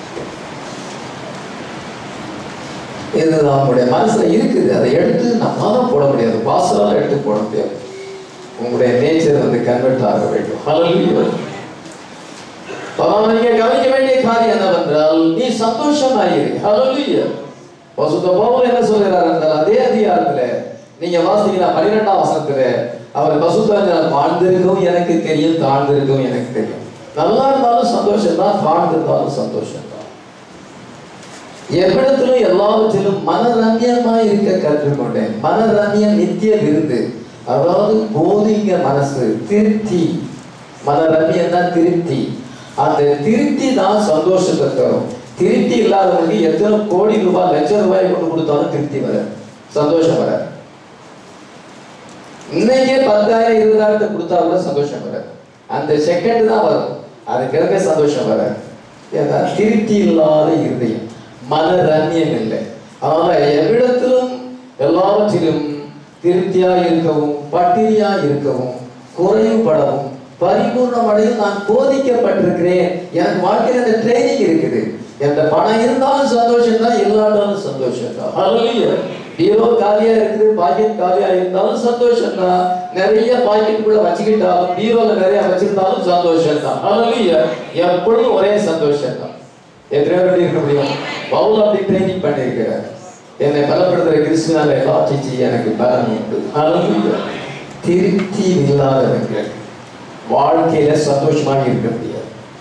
இது நம்முடைய மனசுல இருக்குது அதை எடுத்து நம்மளால போட முடியாது பாசலால எடுத்து போட முடியாது உங்களுடைய நேச்சர் வந்து கன்வெர்ட் ஆக வேண்டும் Hallelujah. பகவான் நீங்க கவனிக்க வேண்டிய காரியம் என்னவென்றால் நீ சந்தோஷமாயிரு Hallelujah. பசுத்த பவுல் என்ன சொல்கிறார் என்றால் அதே அதிகாரத்துல நீங்க வாசிக்கலாம் பன்னிரெண்டாம் வசனத்துல அவர் பசுத்த வாழ்ந்திருக்கவும் எனக்கு தெரியும் தாழ்ந்திருக்கவும் எனக்கு தெரியும் நல்லா இருந்தாலும் சந்தோஷம் தான் தாழ்ந்திருந்தாலும் சந்தோஷம் தான் எவ்விடத்திலும் எல்லாவற்றிலும் மனரம்யமா இருக்க கற்றுக்கொண்டேன் மனரம்யம் நித்திய விருந்து அதாவது போதிங்க மனசு திருப்தி மனரம்யம் தான் திருப்தி அந்த திருப்தி தான் சந்தோஷத்தை தரும் திருப்தி இல்லாதவங்களுக்கு எத்தனை கோடி ரூபாய் லட்சம் ரூபாய் கொண்டு கொடுத்தாலும் திருப்தி வர சந்தோஷம் வர இன்னைக்கே பத்தாயிரம் இருபதாயிரத்தை கொடுத்தா கூட சந்தோஷம் வர அந்த செகண்ட் தான் வரும் அதுக்கு இருக்க சந்தோஷம் வர ஏன்னா திருப்தி இல்லாத இருதயம் மன ரம்யம் இல்லை அதனால எவ்விடத்திலும் எல்லாவற்றிலும் திருப்தியா இருக்கவும் பட்டினியா இருக்கவும் குறைவுபடவும் பரிபூர்ணமடையும் நான் போதிக்கப்பட்டிருக்கிறேன் எனக்கு வாழ்க்கையில் அந்த ட்ரைனிங் இருக்குது எந்த பணம் இருந்தாலும் சந்தோஷம் தான் இல்லாட்டாலும் சந்தோஷம் தான் Hallelujah. பீரோ காலியா இருக்குது பாக்கெட் காலியா இருந்தாலும் சந்தோஷம் தான் நிறைய பாக்கெட்டுக்குள்ள வச்சுக்கிட்டாலும் பீரோல நிறைய வச்சிருந்தாலும் சந்தோஷம் தான் Hallelujah. எப்பொழுதும் ஒரே சந்தோஷம் தான் எத்தனை பேர் இருக்க முடியும் பவுல் அப்படி ட்ரைனிங் பண்ணியிருக்கிறார் என்னை பலப்படுத்துற கிறிஸ்துனால எல்லாத்தையும் செய்ய எனக்கு பலம் உண்டு Hallelujah. திருப்தி இல்லாதவங்க வாழ்க்கையில சந்தோஷமாக இருக்க முடியாது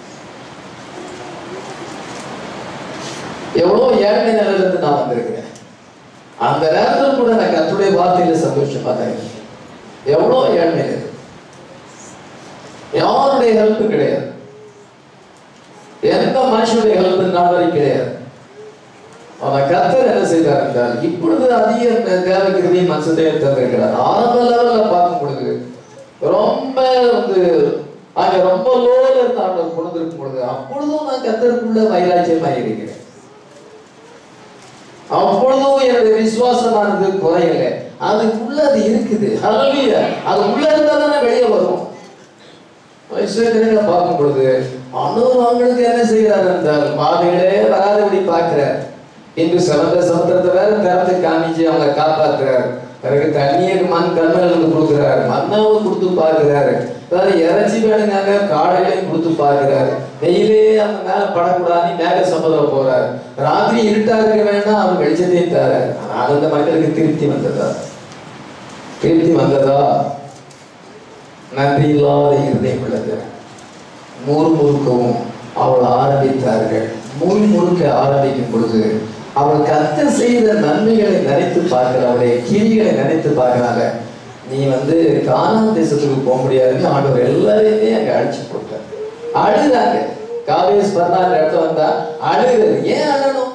எவ்வளோ ஏழ்மை நிலையிலிருந்து நான் வந்திருக்கிறேன் அந்த நேரத்தில் கூட நான் கத்துடைய வார்த்தையில சந்தோஷமா தான் இருக்கேன் எவ்வளோ ஏழ்மை நிலை யாருடைய ஹெல்ப் கிடையாது எந்த மனுஷனுடைய ஹெல்ப் நாள் வரை கிடையாது அவன் கத்தர் என்ன செய்தார் என்றால் இப்பொழுது அதிக தேவைக்கிறதை மனசத்தையே தந்திருக்கிறார் ஆரம்ப லெவல்ல பார்க்கும் பொழுது ரொம்ப வந்து அங்க ரொம்ப லோல இருந்து ஆண்டவர் கொண்டு இருக்கும் பொழுது அப்பொழுதும் நான் கத்தருக்குள்ள வைராக்கியமாக இருக்கிறேன் அப்பொழுதும் என்னுடைய விசுவாசமானது குறையல அதுக்குள்ள அது இருக்குது ஹalleluya அது உள்ள இருந்தா தானே வெளியே வரும் வயசுல பார்க்கும் பொழுது ஆண்டவர் அவங்களுக்கு என்ன செய்கிறார் என்றால் பாதைகளே வராதபடி பார்க்கிறார் இன்று சமுத்திர சமுத்திரத்தை வேற திறந்து காமிச்சு அவங்க காப்பாத்துறார் பிறகு தண்ணீர் மண் கண்மலுக்கு கொடுக்குறாரு மண்ணாவை கொடுத்து பார்க்கிறாரு அதாவது இறைச்சி வேணுங்க காடைகளையும் கொடுத்து பார்க்கிறாரு வெயிலே அந்த மேல படக்கூடாது மேக சமுதிரம் போறாரு ராத்திரி இருட்டா இருக்க வேண்டாம் அவர் வெளிச்சத்தையும் தராரு ஆனால் அந்த மக்களுக்கு திருப்தி வந்ததா திருப்தி வந்ததா நன்றி இல்லாத இருதயம் உள்ளது முறுமுறுக்கவும் அவள் ஆரம்பித்தார்கள் முறுமுறுக்க ஆரம்பிக்கும் பொழுது அவள் கத்த செய்த நன்மைகளை நினைத்து பார்க்கிற அவளுடைய கிரிகளை நினைத்து பார்க்கிறாங்க நீ வந்து கானான் தேசத்துக்கு போக முடியாதுன்னு ஆண்டவர் எல்லாரையுமே அங்க அழிச்சு போட்டார் அழுதாங்க காவேஸ் பர்னார் இடத்துல வந்தா அழுகிறது ஏன் அழணும்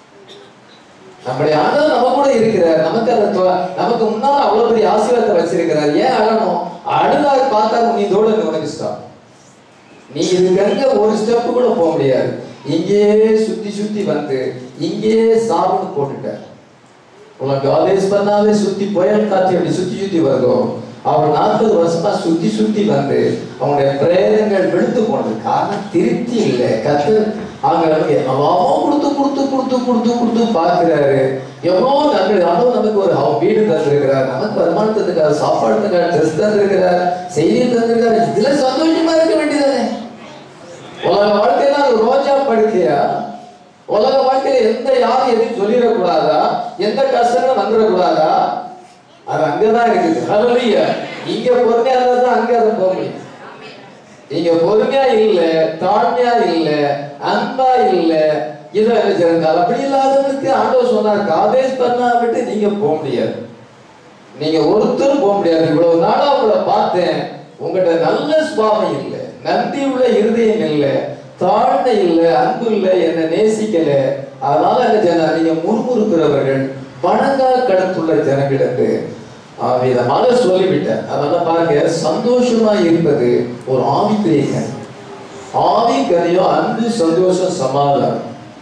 நம்முடைய ஆண்டவர் நம்ம கூட இருக்கிறார் நமக்கு அந்த தொ- நமக்கு முன்னால அவ்வளவு பெரிய ஆசீர்வாதத்தை வச்சிருக்கிறார் ஏன் அழணும் அழுதாரு பார்த்தா நீ இதோட உனக்கு ஸ்டாப் நீ இதுக்கு ஒரு ஸ்டெப் கூட போக முடியாது இங்கேயே சுத்தி சுத்தி வந்து இங்கேயே சாவுன்னு போட்டுட்ட உனக்கு ஆதேஸ் பண்ணாவே சுத்தி புயல் காற்று எப்படி சுத்தி சுத்தி வருதோ அவன் நாற்பது வருஷமா சுத்தி சுத்தி வந்து அவனுடைய பிரேதங்கள் வெளுத்து போனது காரணம் திருப்தி இல்லை கத்து அவங்க அவன் கொடுத்து கொடுத்து கொடுத்து கொடுத்து கொடுத்து பார்க்கிறாரு எவ்வளோ நன்மை அதுவும் நமக்கு ஒரு ஹவு- வீடு தந்திருக்கிறார் நமக்கு வருமானம் தந்திருக்காரு சாப்பாடு தந்திருக்காரு ட்ரெஸ் தந்திருக்கிறார் செய்தி தந்திருக்காரு இதுல சந்தோஷமா இருக்க வேண்டியதானே உலக வாழ்க்கையில அது ரோஜா படுக்கையா உலக வாழ்க்கையில எந்த யாரும் எதையும் சொல்லிடக்கூடாதா எந்த கஷ்டங்களும் வந்துடக்கூடாதா அது அங்கதான் இருக்குது ஹalleluya இங்க பொறுமையா இருந்தா தான் அங்க அதை போக முடியும் இங்க பொறுமையா இல்ல தாழ்மையா இல்ல அன்பா இல்ல இதை வச்சிருந்தால் அப்படி இல்லாதவனுக்கு ஆண்டவர் சொன்னார் காதேஸ் பண்ணா விட்டு நீங்க போக முடியாது நீங்க ஒருத்தரும் போக முடியாது இவ்வளவு நாளா உங்களை பார்த்தேன் உங்கள்கிட்ட நல்ல சுபாவம் இல்லை நன்றி உள்ள இருதயம் இல்லை தாழ்மை இல்லை அன்பு இல்லை என்னை நேசிக்கல அதனால என்ன ஜன நீங்க முறுமுறுக்கிறவர்கள் பணங்கால் கடத்துள்ள ஜனங்களுக்கு விதமாக சொல்லிவிட்டேன் அதனால பாருங்க சந்தோஷமா இருப்பது ஒரு ஆவிக்குரிய கனி ஆவி கனியோ அன்பு சந்தோஷம் சமாதானம்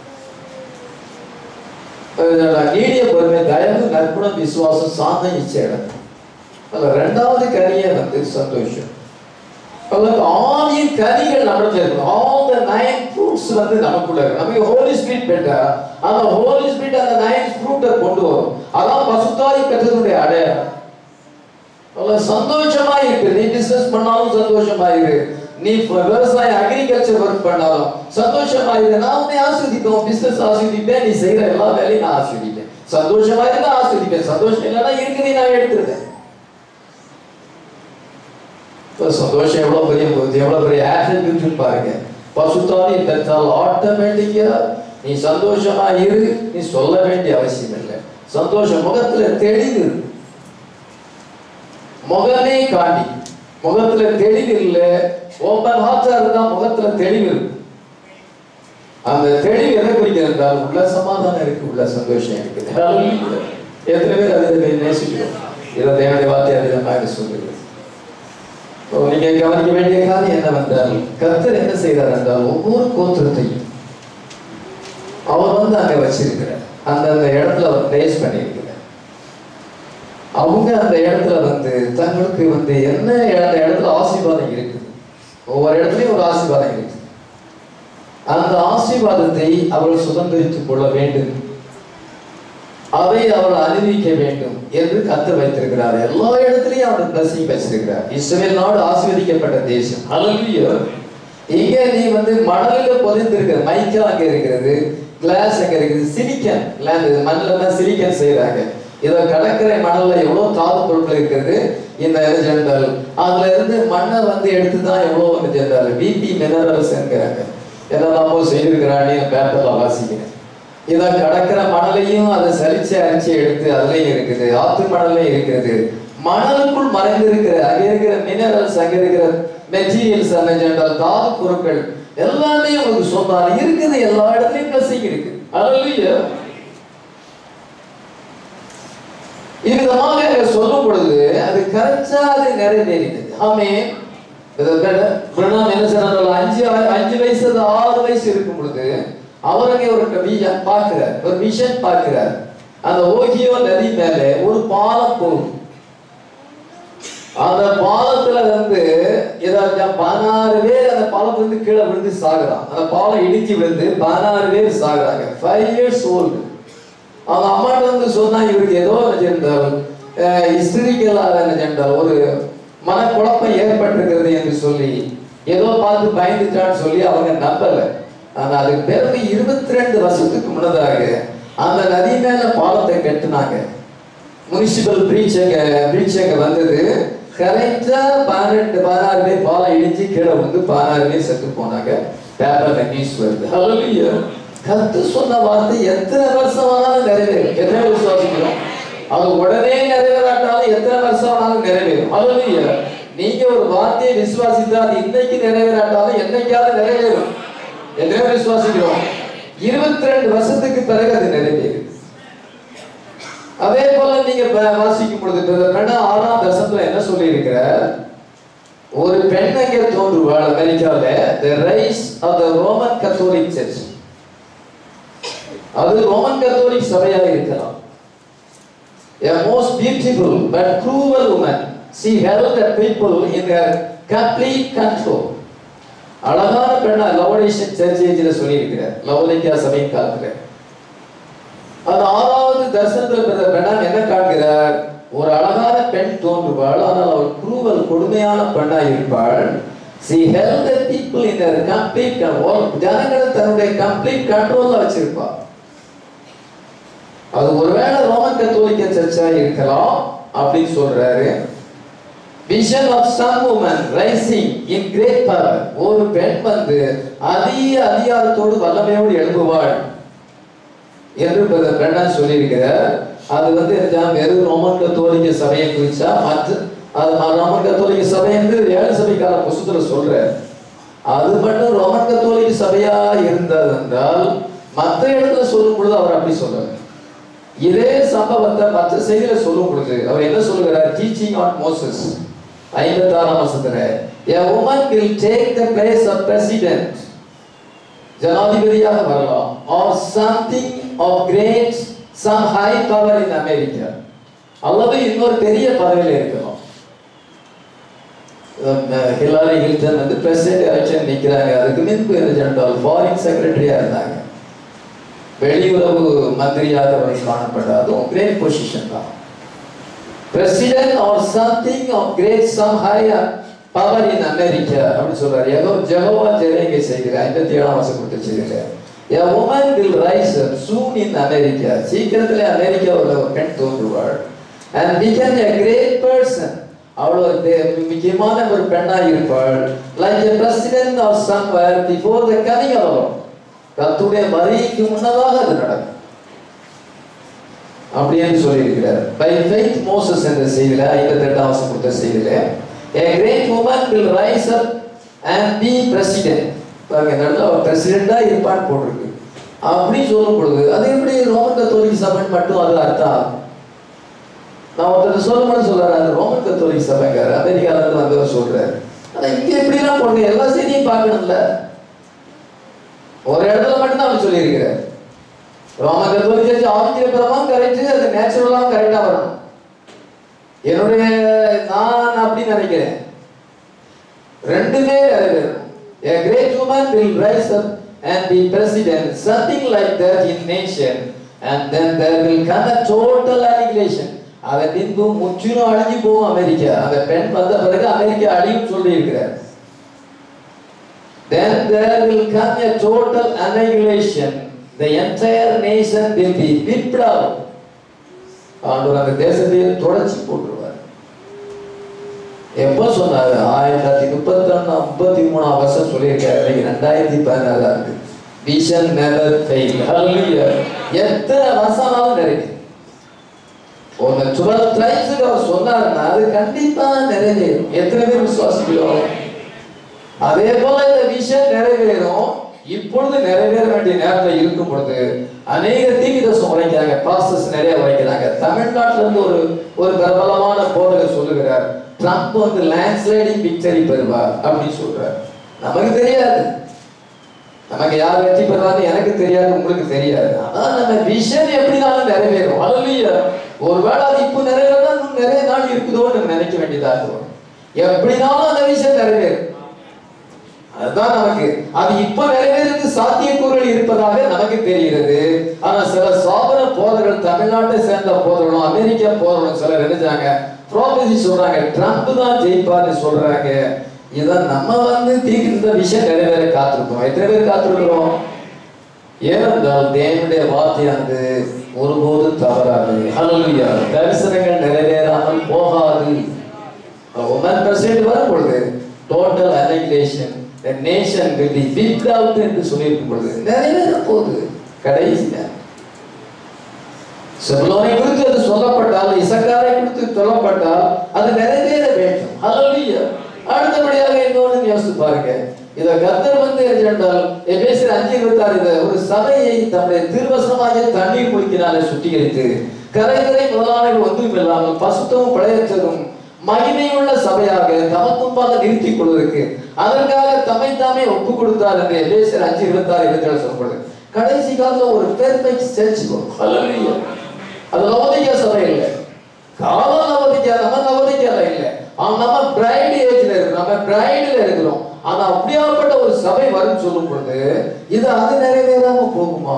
அஹ் நீடிய பொறுமை தயவு நற்குணம் விசுவாசம் சாந்தம் இச்சையிடம் அதுல ரெண்டாவது கனியே வந்து சந்தோஷம் அதுல ஆவியின் கனிகள் நம்மளுக்கு இருக்கணும் ஆல் த நைன் ஃப்ரூட்ஸ் வந்து நமக்குள்ள இருக்கு நமக்கு ஹோலி ஸ்பிரிட் பெற்றா அந்த ஹோலி ஸ்பிரிட் அந்த நைன் ஃப்ரூட்டை கொண்டு வரும் அதான் பசுத்தாய் பெற்றதுடைய அடையாளம் அதுல சந்தோஷமா இருக்கு நீ பிசினஸ் பண்ணாலும் சந்தோஷமா இரு நீ இப்ப விவசாயம் அக்ரிகல்ச்சர் ஒர்க் பண்ணாலும் சந்தோஷமா இரு நான் உன்னை ஆஸ்வதிப்பேன் பிசினஸ் ஆஸ்வதிப்பேன் நீ செய்யற எல்லா வேலையும் நான் ஆஸ்வதிப்பேன் சந்தோஷமா இருந்தா ஆஸ்வதிப்பேன் சந்தோஷம் இல்லைன்னா இருக்குது நான் எடுத்துருவேன் இப்ப சந்தோஷம் எவ்வளவு பெரிய போகுது எவ்வளவு பெரிய ஆட்ரிபியூட் பாருங்க பசுத்தானி பெற்றால் ஆட்டோமேட்டிக்கா நீ சந்தோஷமா இரு நீ சொல்ல வேண்டிய அவசியம் இல்லை சந்தோஷம் முகத்துல தெளிவு இருக்கு. முகமே காண்டி முகத்துல தெளிவு இல்ல ஓப்பன் ஹார்ட்டா இருந்தா முகத்துல தெளிவு இருக்கு அந்த தெளிவு எதை குறிக்கிறது என்றால் உள்ள சமாதானம் இருக்கு உள்ள சந்தோஷம் இருக்குது Hallelujah. எத்தனை பேர் அதை நேசிக்கிறோம் இதை தேவனுடைய வார்த்தை அதிகமாக சொல்லுகிறது இப்போ நீங்க கவனிக்க வேண்டிய காரியம் என்னவென்றால் கர்த்தர் என்ன செய்கிறார் என்றால் ஒவ்வொரு கோத்திரத்தையும் அவர் வந்து அங்க வச்சிருக்கிறார் அந்த அந்த இடத்துல அவர் பிளேஸ் பண்ணியிருக்கிறார் அவங்க அந்த இடத்துல வந்து தங்களுக்கு வந்து என்ன அந்த இடத்துல ஆசீர்வாதம் இருக்குது ஒவ்வொரு இடத்துலயும் ஒரு ஆசீர்வாதம் இருக்குது அந்த ஆசீர்வாதத்தை அவர்கள் சுதந்திரித்துக் கொள்ள வேண்டும் அதை அவள் அறிவிக்க வேண்டும் என்று கத்து வைத்திருக்கிறார் எல்லா இடத்துலயும் அவர் பிளஸிங் வச்சிருக்கிறார் இஸ்ரேல் நாடு ஆசீர்வதிக்கப்பட்ட தேசம் ஹalleluya இங்க நீ வந்து மணலில புதைந்திருக்கிற மைக்கா அங்க இருக்கிறது கிளாஸ் அங்க இருக்குது சிலிக்கன் லேண்ட் மண்ணில் தான் சிலிக்கன் செய்யறாங்க இதை கடற்கரை மணல்ல எவ்வளவு தாது பொருட்கள் இருக்கிறது இந்த ஜெண்டல் அதுல இருந்து மண்ணை வந்து எடுத்து தான் எவ்வளவு ஜெண்டல் பிபி மினரல்ஸ் என்கிறாங்க என்னெல்லாமோ செய்திருக்கிறானே பேப்பர்ல வாசிக்கிறேன் இதை கடக்கிற மணலையும் அதை சலிச்சு அரிச்சு எடுத்து அதுலயும் இருக்குது ஆத்து மணல்லையும் இருக்குது மணலுக்குள் மறைந்திருக்கிற அங்க இருக்கிற மினரல்ஸ் அங்க இருக்கிற மெட்டீரியல்ஸ் அந்த ஜெண்டல் தாது பொருட்கள் எல்லாமே உங்களுக்கு சொன்னாலும் இருக்குது எல்லா இடத்துலயும் பிளஸிங் இருக்கு அதுலயும் இவ்விதமாக அங்க சொல்லும் பொழுது அது கரெக்டா அது நிறைவேறினது ஆமே பிரணாம் என்ன சொன்னார் அஞ்சு அஞ்சு வயசு அது ஆறு வயசு இருக்கும் பொழுது அவர் அங்கே ஒரு விஷன் பார்க்கிறார் ஒரு விஷன் பார்க்கிறார் அந்த ஓகியோ நதி மேல ஒரு பாலம் போகும் அந்த பாலத்துல வந்து ஏதாச்சும் பதினாறு பேர் அந்த பாலத்துல இருந்து கீழே விழுந்து சாகுறான் அந்த பாலம் இடிச்சு விழுந்து பதினாறு பேர் சாகுறாங்க ஃபைவ் இயர்ஸ் ஓல்டு அவங்க அம்மாட்ட வந்து சொன்னா இவருக்கு ஏதோ சென்றால் ஹிஸ்டரிக்கலாக என்ன சென்றால் ஒரு மனக்குழப்பம் ஏற்பட்டிருக்கிறது என்று சொல்லி ஏதோ பார்த்து பயந்துட்டான்னு சொல்லி அவங்க நம்பல ஆனா அதுக்கு பிறகு இருபத்தி ரெண்டு வருஷத்துக்கு முன்னதாக அந்த நதி மேல பாலத்தை கட்டுனாங்க முனிசிபல் பிரீச் அங்க பிரீச் அங்க வந்தது கரெக்டா பதினெட்டு பதினாறு பேர் பாலம் இடிச்சு கீழே வந்து பதினாறு பேர் செத்து போனாங்க பேப்பர்ல நியூஸ் வருது ஹalleluya கத்து சொன்ன வார்த்தை எத்தனை வருஷம் ஆனாலும் நிறைவேறும் எத்தனை விசுவாசிக்கிறோம் அது உடனே நிறைவேறாட்டாலும் எத்தனை வருஷம் ஆனாலும் நிறைவேறும் ஹalleluya நீங்க ஒரு வார்த்தையை விசுவாசித்தா அது இன்னைக்கு நிறைவேறாட்டாலும் என்னைக்காவது நிறைவேறும் எத்தனை விசுவாசிக்கிறோம் இருபத்தி ரெண்டு வருஷத்துக்கு பிறகு அது நிறைவேறும் அதே போல நீங்க ப- வாசிக்கும் பொழுது பெண்ணா ஆறாம் தசத்துல என்ன சொல்லி இருக்கிறார் ஒரு பெண் அங்கே தோன்றுவாள் அமெரிக்காவில the rise of the Roman Catholic church அது ரோமன் கத்தோலிக் சபையாக இருக்கலாம் a most beautiful but cruel woman she held the people in her complete control அழகான பெண்ணா லவோடேஷன் சர்ச் ஏஜில் சொல்லி இருக்கிறார் லவோலிக்கா சபை காலத்துல அது ஆறாவது தரிசனத்தில் பிறந்த பெண்ணான் என்ன காண்கிறார் ஒரு அழகான பெண் தோன்றுவாள் ஆனால் அவள் குரூவல் கொடுமையான பெண்ணாய் இருப்பாள் she held the people in her complete control ஜனங்களை தன்னுடைய கம்ப்ளீட் கண்ட்ரோல்ல வச்சிருப்பா அது ஒருவேளை ரோமன் கத்தோலிக்க சர்ச்சா இருக்கலாம் அப்படின்னு சொல்றாரு vision of some woman rising in great power ஒரு பெண் வந்து அதிக அதிகாரத்தோடு வல்லமையோடு எழும்புவாள் என்று பிரதர் பிரண்ணன் சொல்லியிருக்கிறார் அது வந்து என்ன வெறும் ரோமன் கத்தோலிக்க சபையை குறிச்சா மற்ற அது ம- ரோமன் கத்தோலிக்க சபை என்று ஏழு சபைக்கார புஸ்தத்துல சொல்றார் அது மட்டும் ரோமன் கத்தோலிக்க சபையா இருந்தது என்றால் மற்ற இடத்துல சொல்லும் பொழுது அவர் அப்படி சொல்றாரு இதே சம்பவத்தை மற்ற செய்தியில சொல்லும் பொழுது அவர் என்ன சொல்லுகிறார் டீச்சிங் ஆன் மோசஸ் ஐம்பத்தாறாம் வருஷத்துல a woman will take the place of president ஜனாதிபதியாக வரலாம் or something of great some high power in America அல்லது இன்னொரு பெரிய பதவியில் இருக்கலாம் அஹ் ஹிலாரி ஹில்டன் வந்து பிரசிடென்ட் எலெக்ஷன் நிக்கிறாங்க அதுக்கு முன்பு ஜெனரல் ஃபாரின் செக்ரட்டரியா இருந்தாங்க வெளியுறவு மந்திரியாக அவர் காணப்பட்டார் அதுவும் கிரேட் பொசிஷன் தான் president or something of great some high power in America அப்படின்னு சொல்றாரு ஏதோ ஜெகோவா ஜெரேங்க செய்கிற ஐம்பத்தி ஏழாம் வருஷம் கொடுத்து செய்கிறார் A woman will rise up soon in America. சீக்கிரத்திலே அமெரிக்காவில் ஒரு பெண் தோன்றுவாள் and become a great person. அவள் ஒரு பெ- முக்கியமான ஒரு பெண்ணாக இருப்பாள் like a president or somewhere before the coming of the Lord. கர்த்தருடைய வருகைக்கு முன்னதாக அது நடக்கும் அப்படி என்று சொல்லியிருக்கிறார் பை ஃபெய்த் மோசஸ் என்ற செய்தியில ஐம்பத்தி எட்டாம் வருஷம் கொடுத்த செய்தியில a great woman will rise up and be president பாருங்க இந்த இடத்துல அவர் பிரசிடெண்டா இருப்பான்னு போட்டிருக்கு அப்படி சொல்லும் பொழுது அது எப்படி ரோமன் கத்தோலிக்க சபைன்னு மட்டும் அது அர்த்தம் ஆகும்? நான் ஒருத்தர் சொல்லணும்னு சொல்றாரு அது ரோமன் கத்தோலிக்க சபைங்காரு அமெரிக்கால இருந்து வந்தவர் சொல்றாரு ஆனா இங்க எப்படிலாம் போடுங்க எல்லா செய்தியும் பார்க்கணும்ல ஒரு இடத்துல மட்டும்தான் அவர் சொல்லியிருக்கிறார் ரோமன் கத்தோலிக்க சர்ச் ஆங்கிலபரமாக கரெக்ட் அது நேச்சுரலாக கரெக்டாக வரணும் என்னுடைய நான் அப்படி நினைக்கிறேன் ரெண்டுமே நிறைவேறும் A great woman will rise up and be president, something like that in nation, and then there will come a total annihilation. அதன் பின்பு முற்றிலும் அழிஞ்சு போகும் அமெரிக்கா அந்த பெண் வந்த பிறகு அமெரிக்கா அழியும் சொல்லி இருக்கிறார் then there will come a total annihilation the entire nation will be wiped out ஆண்டவர் அந்த தேசத்தையே தொடச்சி போட்டுருவார் எப்போ சொன்னாரு ஆயிரத்தி தொள்ளாயிரத்தி முப்பத்தி ஒண்ணு முப்பத்தி மூணாம் வருஷம் சொல்லியிருக்காரு இன்னைக்கு ரெண்டாயிரத்தி பதினாலா இருக்கு விஷன் நெவர் ஃபெயில் ஹalleluya எத்தனை வருஷமாலும் நிறைவேறும் ஒரு டுவெல் டைம்ஸுக்கு அவர் சொன்னாருன்னா அது கண்டிப்பா நிறைவேறும் எத்தனை பேர் விசுவாசிக்கிறோம் அதே போல இந்த விஷயம் நிறைவேறும் இப்பொழுது நிறைவேற வேண்டிய நேரத்தில் இருக்கும் பொழுது அநேக தீவிரசம் உரைக்கிறாங்க ப்ராசஸ் நிறைய உரைக்கிறாங்க தமிழ்நாட்டுல இருந்து ஒரு ஒரு பிரபலமான போதகர் சொல்லுகிறார் ட்ரம்ப் வந்து லேண்ட்ஸ்லைடிங் விக்டரி பெறுவார் அப்படின்னு சொல்றார் நமக்கு தெரியாது நமக்கு யார் வெற்றி பெறுவான்னு எனக்கு தெரியாது உங்களுக்கு தெரியாது ஆனா நம்ம விஷன் எப்படினாலும் நிறைவேறும் அல்லையா ஒருவேளை அது இப்போ நிறைவேறா இன்னும் நிறைய நாள் இருக்குதோன்னு நினைக்க வேண்டியதா இருக்கும் எப்படினாலும் அந்த விஷயம் நிறைவேறும் அதுதான் நமக்கு அது இப்ப நிறைவேறது சாத்தியக்கூறுகள் இருப்பதாக நமக்கு தெரிகிறது ஆனா சில சாபன போதர்கள் தமிழ்நாட்டை சேர்ந்த போதர்களும் அமெரிக்கா போதர்களும் சிலர் நினைச்சாங்க ப்ரோபசி சொல்றாங்க ட்ரம்ப் தான் ஜெயிப்பார்னு சொல்றாங்க இதை நம்ம வந்து தீ இந்த விஷயம் நிறைவேற காத்திருக்கோம் எத்தனை பேர் காத்திருக்கிறோம் ஏனென்றால் தேவனுடைய வார்த்தையானது ஒருபோதும் தவறாது ஹalleluya தரிசனங்கள் நிறைவேறாமல் போகாது உமன் பிரசிடென்ட் வரும் பொழுது total annihilation the nation will be wiped out என்று சொல்லியிருக்கும் பொழுது நிறைவேற போகுது கடைசியில செபுலோனை குறித்து அது சொல்லப்பட்டால் இசக்காரை குறித்து சொல்லப்பட்டால் அது நிறைவேற வேண்டும் ஹalleluya அடுத்தபடியாக இன்னொன்று யோசித்து பாருங்க இத கர்த்தர் வந்து என்றால் எபேசியர் அஞ்சு இருபத்தாறு இத ஒரு சபையை தம்முடைய திருவசனமாகிய தண்ணீர் குளிக்கினாலே சுத்திகரித்து கரைகரை முதலானவர்கள் ஒன்றும் இல்லாமல் பசுத்தமும் பழையற்றதும் மகிமையுள்ள சபையாக தமக்கும்பாக நிறுத்திக் கொள்வதற்கு அதற்காக தம்மை தாமே ஒப்பு கொடுத்தார் என்று எபேசியர் அஞ்சு இருபத்தாறு இருபத்தேழு சொல்லப்படுது கடைசி காலத்துல ஒரு பெர்ஃபெக்ட் சர்ச் ஹalleluya அது நவதிக்கா சபை இல்லை காலம் நவதிக்கா நம்ம நவதிக்கால இல்லை ஆனா நம்ம பிரைட் ஏஜ்ல இருக்கோம் நம்ம பிரைட்ல இருக்கிறோம் ஆனா அப்படியாப்பட்ட ஒரு சபை வரும் சொல்லும் பொழுது இது அது நிறைவேறாம போகுமா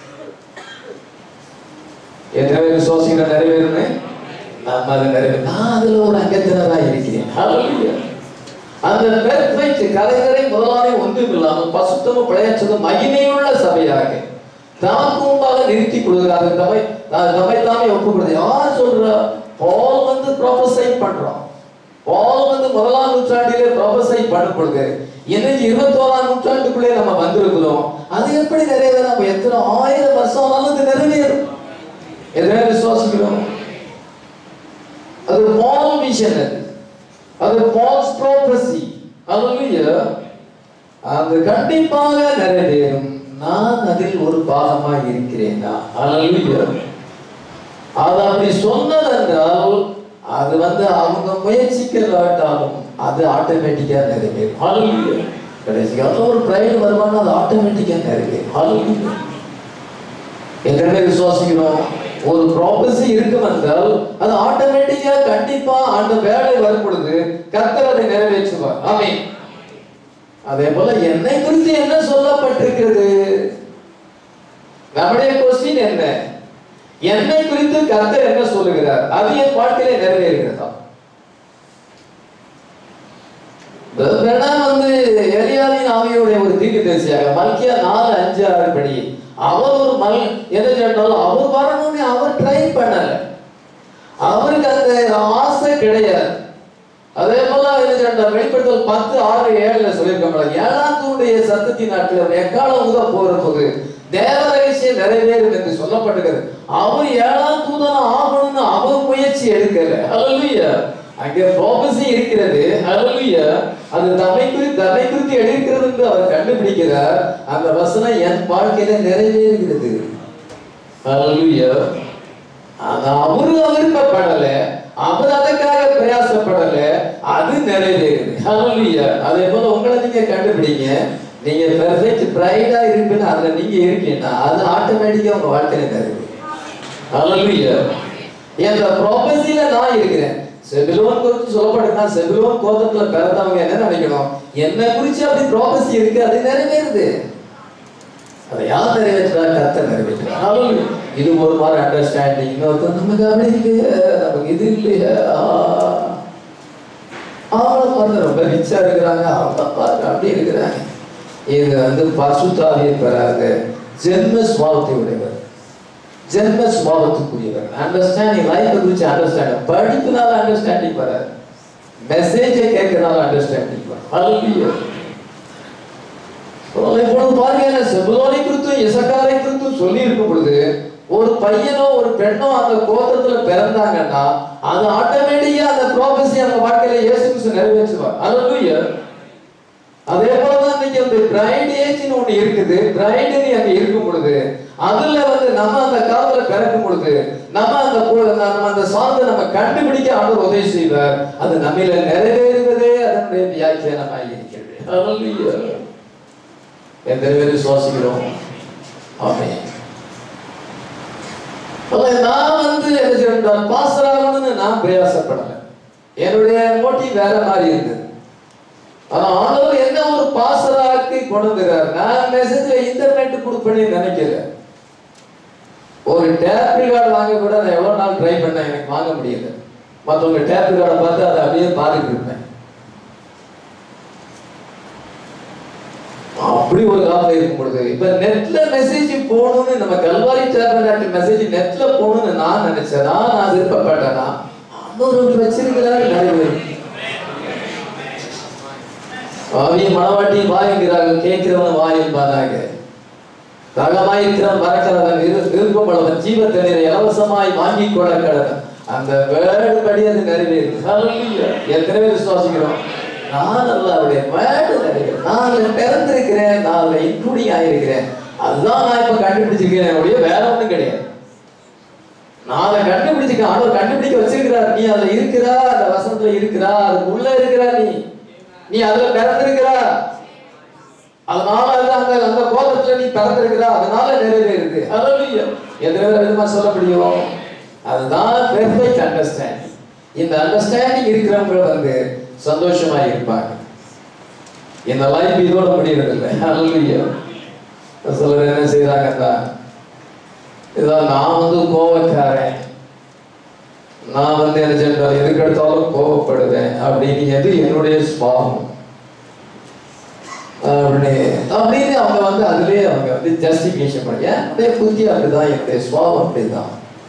எத்தனை பேர் விசுவாசிக்கிற நிறைவேறுமே நம்ம அது நிறைவே நான் அதுல ஒரு அங்கத்தினரா இருக்கிறேன் Hallelujah. அந்த பெர்ஃபெக்ட் கலைஞரை முதலாளி ஒன்றும் இல்லாமல் பசுத்தமும் பிழையச்சதும் மகிமையுள்ள சபையாக தமக்கு முன்பாக நிறுத்தி கொள்கிறார் தம்மை தான் தம்மை தாமே ஒப்பு கொடுத்து யார் சொல்றா பால் வந்து ப்ரொஃபஸை பண்றோம் பால் வந்து முதலாம் நூற்றாண்டிலே ப்ரொஃபஸை பண்ணும் பொழுது இன்னைக்கு இருபத்தோராம் நூற்றாண்டுக்குள்ளே நம்ம வந்திருக்கிறோம் அது எப்படி நிறைவேறும் நம்ம எத்தனை ஆயிரம் வருஷம் ஆனாலும் இது நிறைவேறும் எத்தனை விசுவாசிக்கிறோம் அது பால் விஷன் அது அது பால்ஸ் ப்ராப்பசி ஹalleluya அது கண்டிப்பாக நிறைவேறும் நான் அதில் ஒரு பாகமாக இருக்கிறேனா ஹalleluya அது அப்படி சொன்னதென்றால் அது வந்து அவங்க முயற்சிக்கலாட்டாலும் அது ஆட்டோமேட்டிக்கா நிறைவேறும் ஹalleluya கடைசி காலத்துல ஒரு பிரைடு வருமானம் அது ஆட்டோமேட்டிக்கா நிறைவேறும் ஹalleluya எத்தனை பேர் விசுவாசிக்கிறோம் ஒரு ப்ராபஸி இருக்கும் என்றால் அது ஆட்டோமேட்டிக்கா கண்டிப்பா அந்த வேலை வரும் பொழுது கர்த்தர் அதை நிறைவேற்றுவார் ஆமென் அதே போல என்னை குறித்து என்ன சொல்லப்பட்டிருக்கிறது நம்முடைய கொஸ்டின் என்ன என்னை குறித்து கர்த்தர் என்ன சொல்லுகிறார் அது என் வாழ்க்கையில நிறைவேறுகிறதா வேணா வந்து எலியாவின் ஆவியுடைய ஒரு தீர்க்கதரிசியாக மல்கியா நாலு அஞ்சு ஆறு படி அவர் ஒரு மல் என்ன சொன்னாலும் அவர் வரணும்னு அவர் ட்ரை பண்ணல அவருக்கு அந்த ஆசை கிடையாது அதே போல என்ன சொன்னா வெளிப்படுத்தல் பத்து ஆறு ஏழுல சொல்லியிருக்கோம் ஏழாம் தூணுடைய சத்தத்தின் நாட்கள் எக்காலம் ஊத போற போது தேவ ரகசியம் நிறைவேறும் என்று சொல்லப்பட்டிருக்கிறது அவர் ஏழாம் தூதனா ஆகணும்னு அவர் முயற்சி எடுக்கல ஹalleluya அங்கே ப்ராபசி இருக்கிறது ஹalleluya அது தம்மை குறித்து தம்மை குறித்து எடுக்கிறது என்று அவர் கண்டுபிடிக்கிறார் அந்த வசனம் என் வாழ்க்கையில நிறைவேறுகிறது ஹalleluya ஆனா அவரு விருப்பப்படல அவர் அதற்காக பிரயாசப்படல அது நிறைவேறுது ஹalleluya அதே போல உங்களை நீங்க கண்டுபிடிங்க நீங்க பெர்ஃபெக்ட் பிரைடா இருப்பீங்க அதுல நீங்க இருக்கீங்கன்னா அது ஆட்டோமேட்டிக்கா உங்க வாழ்க்கையில நிறைவேறும் ஹalleluya இந்த ப்ராபசில நான் இருக்கிறேன் செபிலோன் குறித்து சொல்லப்படுதுன்னா செபிலோன் கோதத்துல பிறந்தவங்க என்ன நினைக்கணும் என்ன குறிச்சு அப்படி ப்ராபசி இருக்கு அது நிறைவேறுது அதை யார் நிறைவேற்றா கத்த நிறைவேற்றா Hallelujah. இது ஒரு மாதிரி அண்டர்ஸ்டாண்டிங் இன்னொருத்தர் நமக்கு அப்படி இல்லையே நமக்கு இது இல்லையே ஆ. அவங்கள பார்த்து ரொம்ப ரிச்சா இருக்கிறாங்க அவங்கள பார்த்து அப்படி இருக்கிறாங்க இது வந்து பசுத்தாவியை பெறாத ஜென்ம சுவாபத்தை உடையவர் ஜென்ம சுவாபத்துக்குரியவர் அண்டர்ஸ்டாண்டிங் லைஃப் குறிச்சு அண்டர்ஸ்டாண்டிங் படிப்புனால அண்டர்ஸ்டாண்டிங் வராது மெசேஜை கேட்கறனால அண்டர்ஸ்டாண்டிங் வரும் Hallelujah. இப்பொழுது பாருங்க செபுலோனை குறித்தும் இசக்காரை குறித்தும் சொல்லி இருக்கும் பொழுது ஒரு பையனோ ஒரு பெண்ணோ அந்த கோத்திரத்துல பிறந்தாங்கன்னா அது ஆட்டோமேட்டிக்கா அந்த ப்ராபஸி அவங்க வாழ்க்கையில இயேசு கிறிஸ்து நிறைவேற்றுவார் அல்லேலூயா அதே போலதான் இன்னைக்கு அந்த பிரைட் ஏஜ்னு ஒண்ணு இருக்குது பிரைடுன்னு அங்க இருக்கும் பொழுது அதுல வந்து நம்ம அந்த காலத்துல பிறக்கும் பொழுது நம்ம அந்த கு- நம்ம அந்த சார்ந்த நம்ம கண்டுபிடிக்க ஆண்டவர் உதவி செய்வார் அது நம்மில நிறைவேறுவதே அதனுடைய வியாக்கியானமாக இருக்கிறது அல்லேலூயா எத்தனை பேர் விசுவாசிக்கிறோம் ஆமென் அப்ப நான் வந்து என்ன சொல்றேன் பாஸ்டர் ஆகணும்னு நான் பிரயாசப்படல என்னுடைய மோட்டிவ் வேற மாதிரி இருந்தது ஆனா ஆண்டவர் என்ன ஒரு பாஸ்டராக்கி கொண்டு வந்துறார் நான் மெசேஜ்ல இன்டர்நெட் கொடுப்பேன்னு நினைக்கல ஒரு டேப் ரிகார்டு வாங்க கூட நான் எவ்வளவு நாள் ட்ரை பண்ணேன் எனக்கு வாங்க முடியல மற்றவங்க டேப் ரிகார்டை பார்த்து அதை அப்படியே பார்த்துட்டு இருப்பேன் அப்படி ஒரு காலம் இருக்கும் பொழுது இப்ப நெட்ல மெசேஜ் போகணும்னு நம்ம கல்வாரி டேபர்நாட்டில் மெசேஜ் நெட்ல போகணும்னு நான் நினைச்சேனா நான் விருப்பப்பட்டேனா ஆண்டவர் வச்சிருக்கிறாரு நிறைவேறும் ஆவிய மனவாட்டி வாயுங்கிறார்கள் கேட்கிறவன் வாயில் பாதாங்க தகமாயிருக்கிறவன் மறக்கிறவன் விரு- விருப்பப்படவன் ஜீவ தண்ணீரை இலவசமாய் வாங்கி கொள்ள கடவன் அந்த வேர்டு படி அது நிறைவேறும் Hallelujah. எத்தனை பேர் விசுவாசிக்கிறோம் நான் அல்ல அவருடைய வேர்டு நிறைவேறும் நான் அதுல பிறந்திருக்கிறேன் நான் அதுல இன்க்ளூடிங் ஆயிருக்கிறேன் அதுதான் நான் இப்ப கண்டுபிடிச்சிருக்கிறேன் என்னுடைய வேற ஒண்ணும் கிடையாது நான் அதை கண்டுபிடிச்சிருக்கேன் ஆண்டவர் கண்டுபிடிக்க வச்சிருக்கிறார் நீ அதுல இருக்கிறா அந்த வசனத்துல இருக்கிறா அதுக்கு உள்ள இருக்கிறா நீ நீ அதுல பிறந்திருக்கிறா அதனால அது அந்த அந்த கோபத்துல நீ பிறந்திருக்கிறா அதனால நிறைவேறுது Hallelujah. எத்தனை பேர் விதமா சொல்ல முடியும் அதுதான் பெர்ஃபெக்ட் அண்டர்ஸ்டாண்டிங் இந்த அண்டர்ஸ்டாண்டிங் இருக்கிறவங்க வந்து சந்தோஷமா இருப்பாங்க இந்த லைஃப் இதோட முடியறது இல்லை Hallelujah. சிலர் என்ன செய்யறாங்கன்னா இதான் நான் வந்து கோவக்காரன் நான் வந்து என்ன சென்றால் எதுக்கு எடுத்தாலும் கோபப்படுவேன் அப்படின்னு எது என்னுடைய சுவாபம் அப்படின்னு அப்படின்னு அவங்க வந்து அதுலயே அவங்க வந்து ஜஸ்டிபிகேஷன் பண்ணி என்னுடைய புத்தி அப்படிதான் என்னுடைய சுவாபம் அப்படிதான்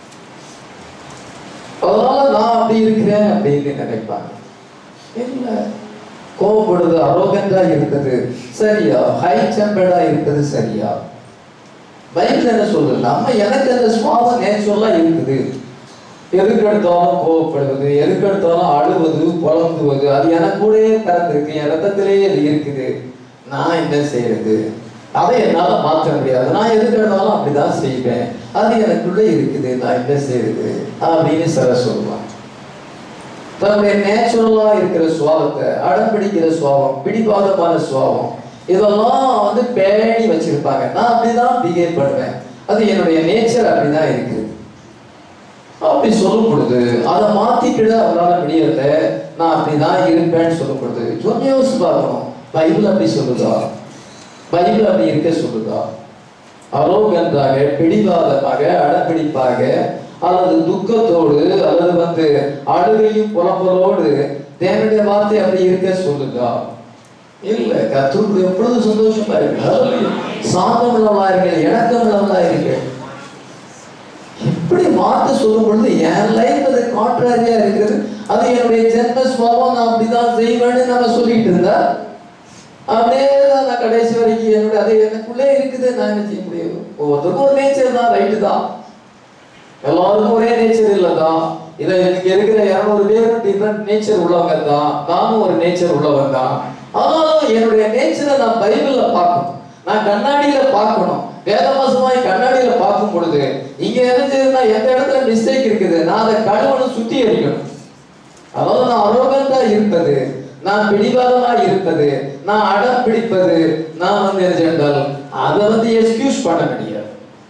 அதனால நான் அப்படி இருக்கிறேன் அப்படின்னு நினைப்பாங்க இல்ல கோவப்படுது அரோகண்டா இருப்பது சரியா ஹை டெம்பர்டா இருப்பது சரியா பைபிள் என்ன சொல்றது நம்ம எனக்கு அந்த சுவாபம் நேச்சுரலா இருக்குது எதுக்கு எடுத்தாலும் கோவப்படுவது எதுக்கு எடுத்தாலும் அழுவது புலம்புவது அது எனக்கு கூடயே பிறந்திருக்கு என் ரத்தத்திலே அது இருக்குது நான் என்ன செய்யறது அதை என்னால மாற்ற முடியாது நான் எதுக்கு எடுத்தாலும் அப்படிதான் செய்வேன் அது எனக்குள்ள இருக்குது நான் என்ன செய்யறது அப்படின்னு சில சொல்லுவாங்க தன்னுடைய நேச்சுரலா இருக்கிற சுவாபத்தை அடம்பிடிக்கிற சுவாபம் பிடிவாதமான சுவாபம் இதெல்லாம் வந்து பேணி வச்சிருப்பாங்க நான் அப்படிதான் பிஹேவ் பண்ணுவேன் அது என்னுடைய நேச்சர் அப்படிதான் இருக்கு அப்படி சொல்லும் பொழுது அதை மாத்திக்கிட அவரால் முடியல நான் அப்படிதான் இருப்பேன்னு சொல்லும் பொழுது கொஞ்சம் யோசிச்சு பார்க்கணும் பைபிள் அப்படி சொல்லுதா பைபிள் அப்படி இருக்க சொல்லுதா அரோகன்றாக பிடிவாதமாக அடம்பிடிப்பாக அல்லது துக்கத்தோடு அல்லது வந்து அழுகையும் புலம்பலோடு தேவனுடைய வார்த்தை அப்படி இருக்க சொல்லுதா இல்ல கத்தருக்கு எப்பொழுது சந்தோஷமா இருக்கு சாந்தம் உள்ளவளா இருங்க இணக்கம் உள்ளவளா இருக்கு இப்படி வார்த்தை சொல்லும் பொழுது என் லைஃப் அது கான்ட்ராரியா இருக்குது அது என்னுடைய ஜென்ம சுவாபம் நான் அப்படிதான் செய்வேன்னு நம்ம சொல்லிட்டு இருந்தா அப்படியே தான் நான் கடைசி வரைக்கும் என்னுடைய அது எனக்குள்ளே இருக்குது நான் என்ன செய்ய முடியும் ஒவ்வொருத்தருக்கும் ஒரு நேச்சர் தான் ரைட்டு தான் எல்லாருக்கும் ஒரே நேச்சர் இல்லை தான் இதை இங்க இருக்கிற இரநூறு பேரும் டிஃப்ரெண்ட் நேச்சர் உள்ளவங்க தான் நானும் ஒரு நேச்சர் உள்ளவன் தான் ஆனாலும் என்னுடைய நேச்சரை நான் பைபிள்ல பார்க்கணும் நான் கண்ணாடியில பார்க்கணும் வேதமாசமாய் கண்ணாடியில பார்க்கும் பொழுது இங்க என்ன செய்யுதுன்னா எந்த இடத்துல மிஸ்டேக் இருக்குது நான் அதை கழுவணும் சுத்தி அடிக்கணும் அதாவது நான் அரோகண்டா இருப்பது நான் பிடிவாதமா இருப்பது நான் அடம் பிடிப்பது நான் வந்து என்ன சென்றால் அதை வந்து எக்ஸ்கியூஸ் பண்ண முடியாது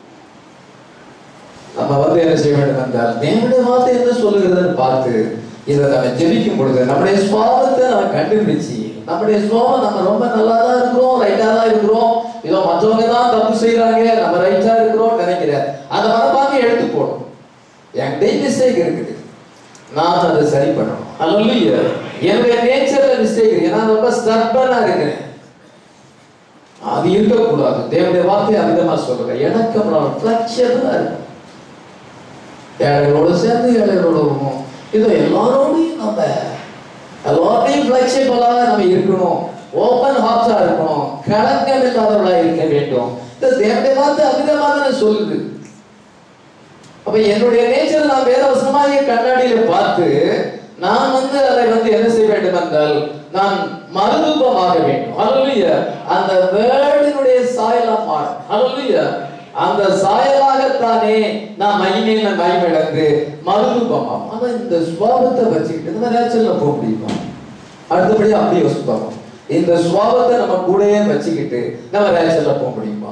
நம்ம வந்து என்ன செய்ய வேண்டும் என்றால் தேவனுடைய வார்த்தை என்ன சொல்லுகிறதுன்னு பார்த்து இதை நம்ம ஜெபிக்கும் பொழுது நம்முடைய சுவாபத்தை நம்ம கண்டுபிடிச்சு நம்முடைய சுவாபம் நம்ம ரொம்ப நல்லா தான் இருக்கிறோம் ரைட்டா தான் இருக்கிறோம் இதோ மற்றவங்க தான் தப்பு செய்யறாங்க நம்ம ரைட்டா இருக்கிறோம் நினைக்கிற அதை மனப்பாங்க எடுத்து போடும் என்கிட்ட மிஸ்டேக் இருக்குது நான் அதை சரி பண்ணணும் அல்ல என்னுடைய நேச்சர்ல மிஸ்டேக் இருக்கு நான் ரொம்ப ஸ்டர்பனா இருக்கிறேன் அது இருக்கக்கூடாது தேவனுடைய வார்த்தை அதிகமா சொல்லுங்க எனக்கு ஃபிளக்ஷனா இருக்கும் ஏழைகளோடு சேர்ந்து ஏழைகளோடு வருவோம் இது எல்லாரோடையும் நம்ம எல்லாத்தையும் ஃபிளெக்சிபிளாக நம்ம இருக்கணும் ஓப்பன் ஹார்ட்டா இருக்கணும் கலங்கம் இல்லாதவர்களா இருக்க வேண்டும் இது தேவனுடைய வார்த்தை அதிகமாக தானே சொல்லுது அப்ப என்னுடைய நேச்சர் நான் வேற வசனமாக கண்ணாடியில பார்த்து நான் வந்து அதை வந்து என்ன செய்ய வேண்டும் என்றால் நான் மறுரூபமாக வேண்டும் அலுவலிய அந்த வேர்டினுடைய சாயலா மாறும் அலுவலிய அந்த சாயலாகத்தானே நான் மகிமையில மகிமிழந்து மறுரூபமாகும் ஆனா இந்த சுவாபத்தை வச்சுக்கிட்டு நம்ம நேச்சர்ல போக முடியுமா அடுத்தபடி அப்படி யோசிப்பாங்க இந்த சுவாபத்தை நம்ம கூடயே வச்சுக்கிட்டு நம்ம நேச்சர்ல போக முடியுமா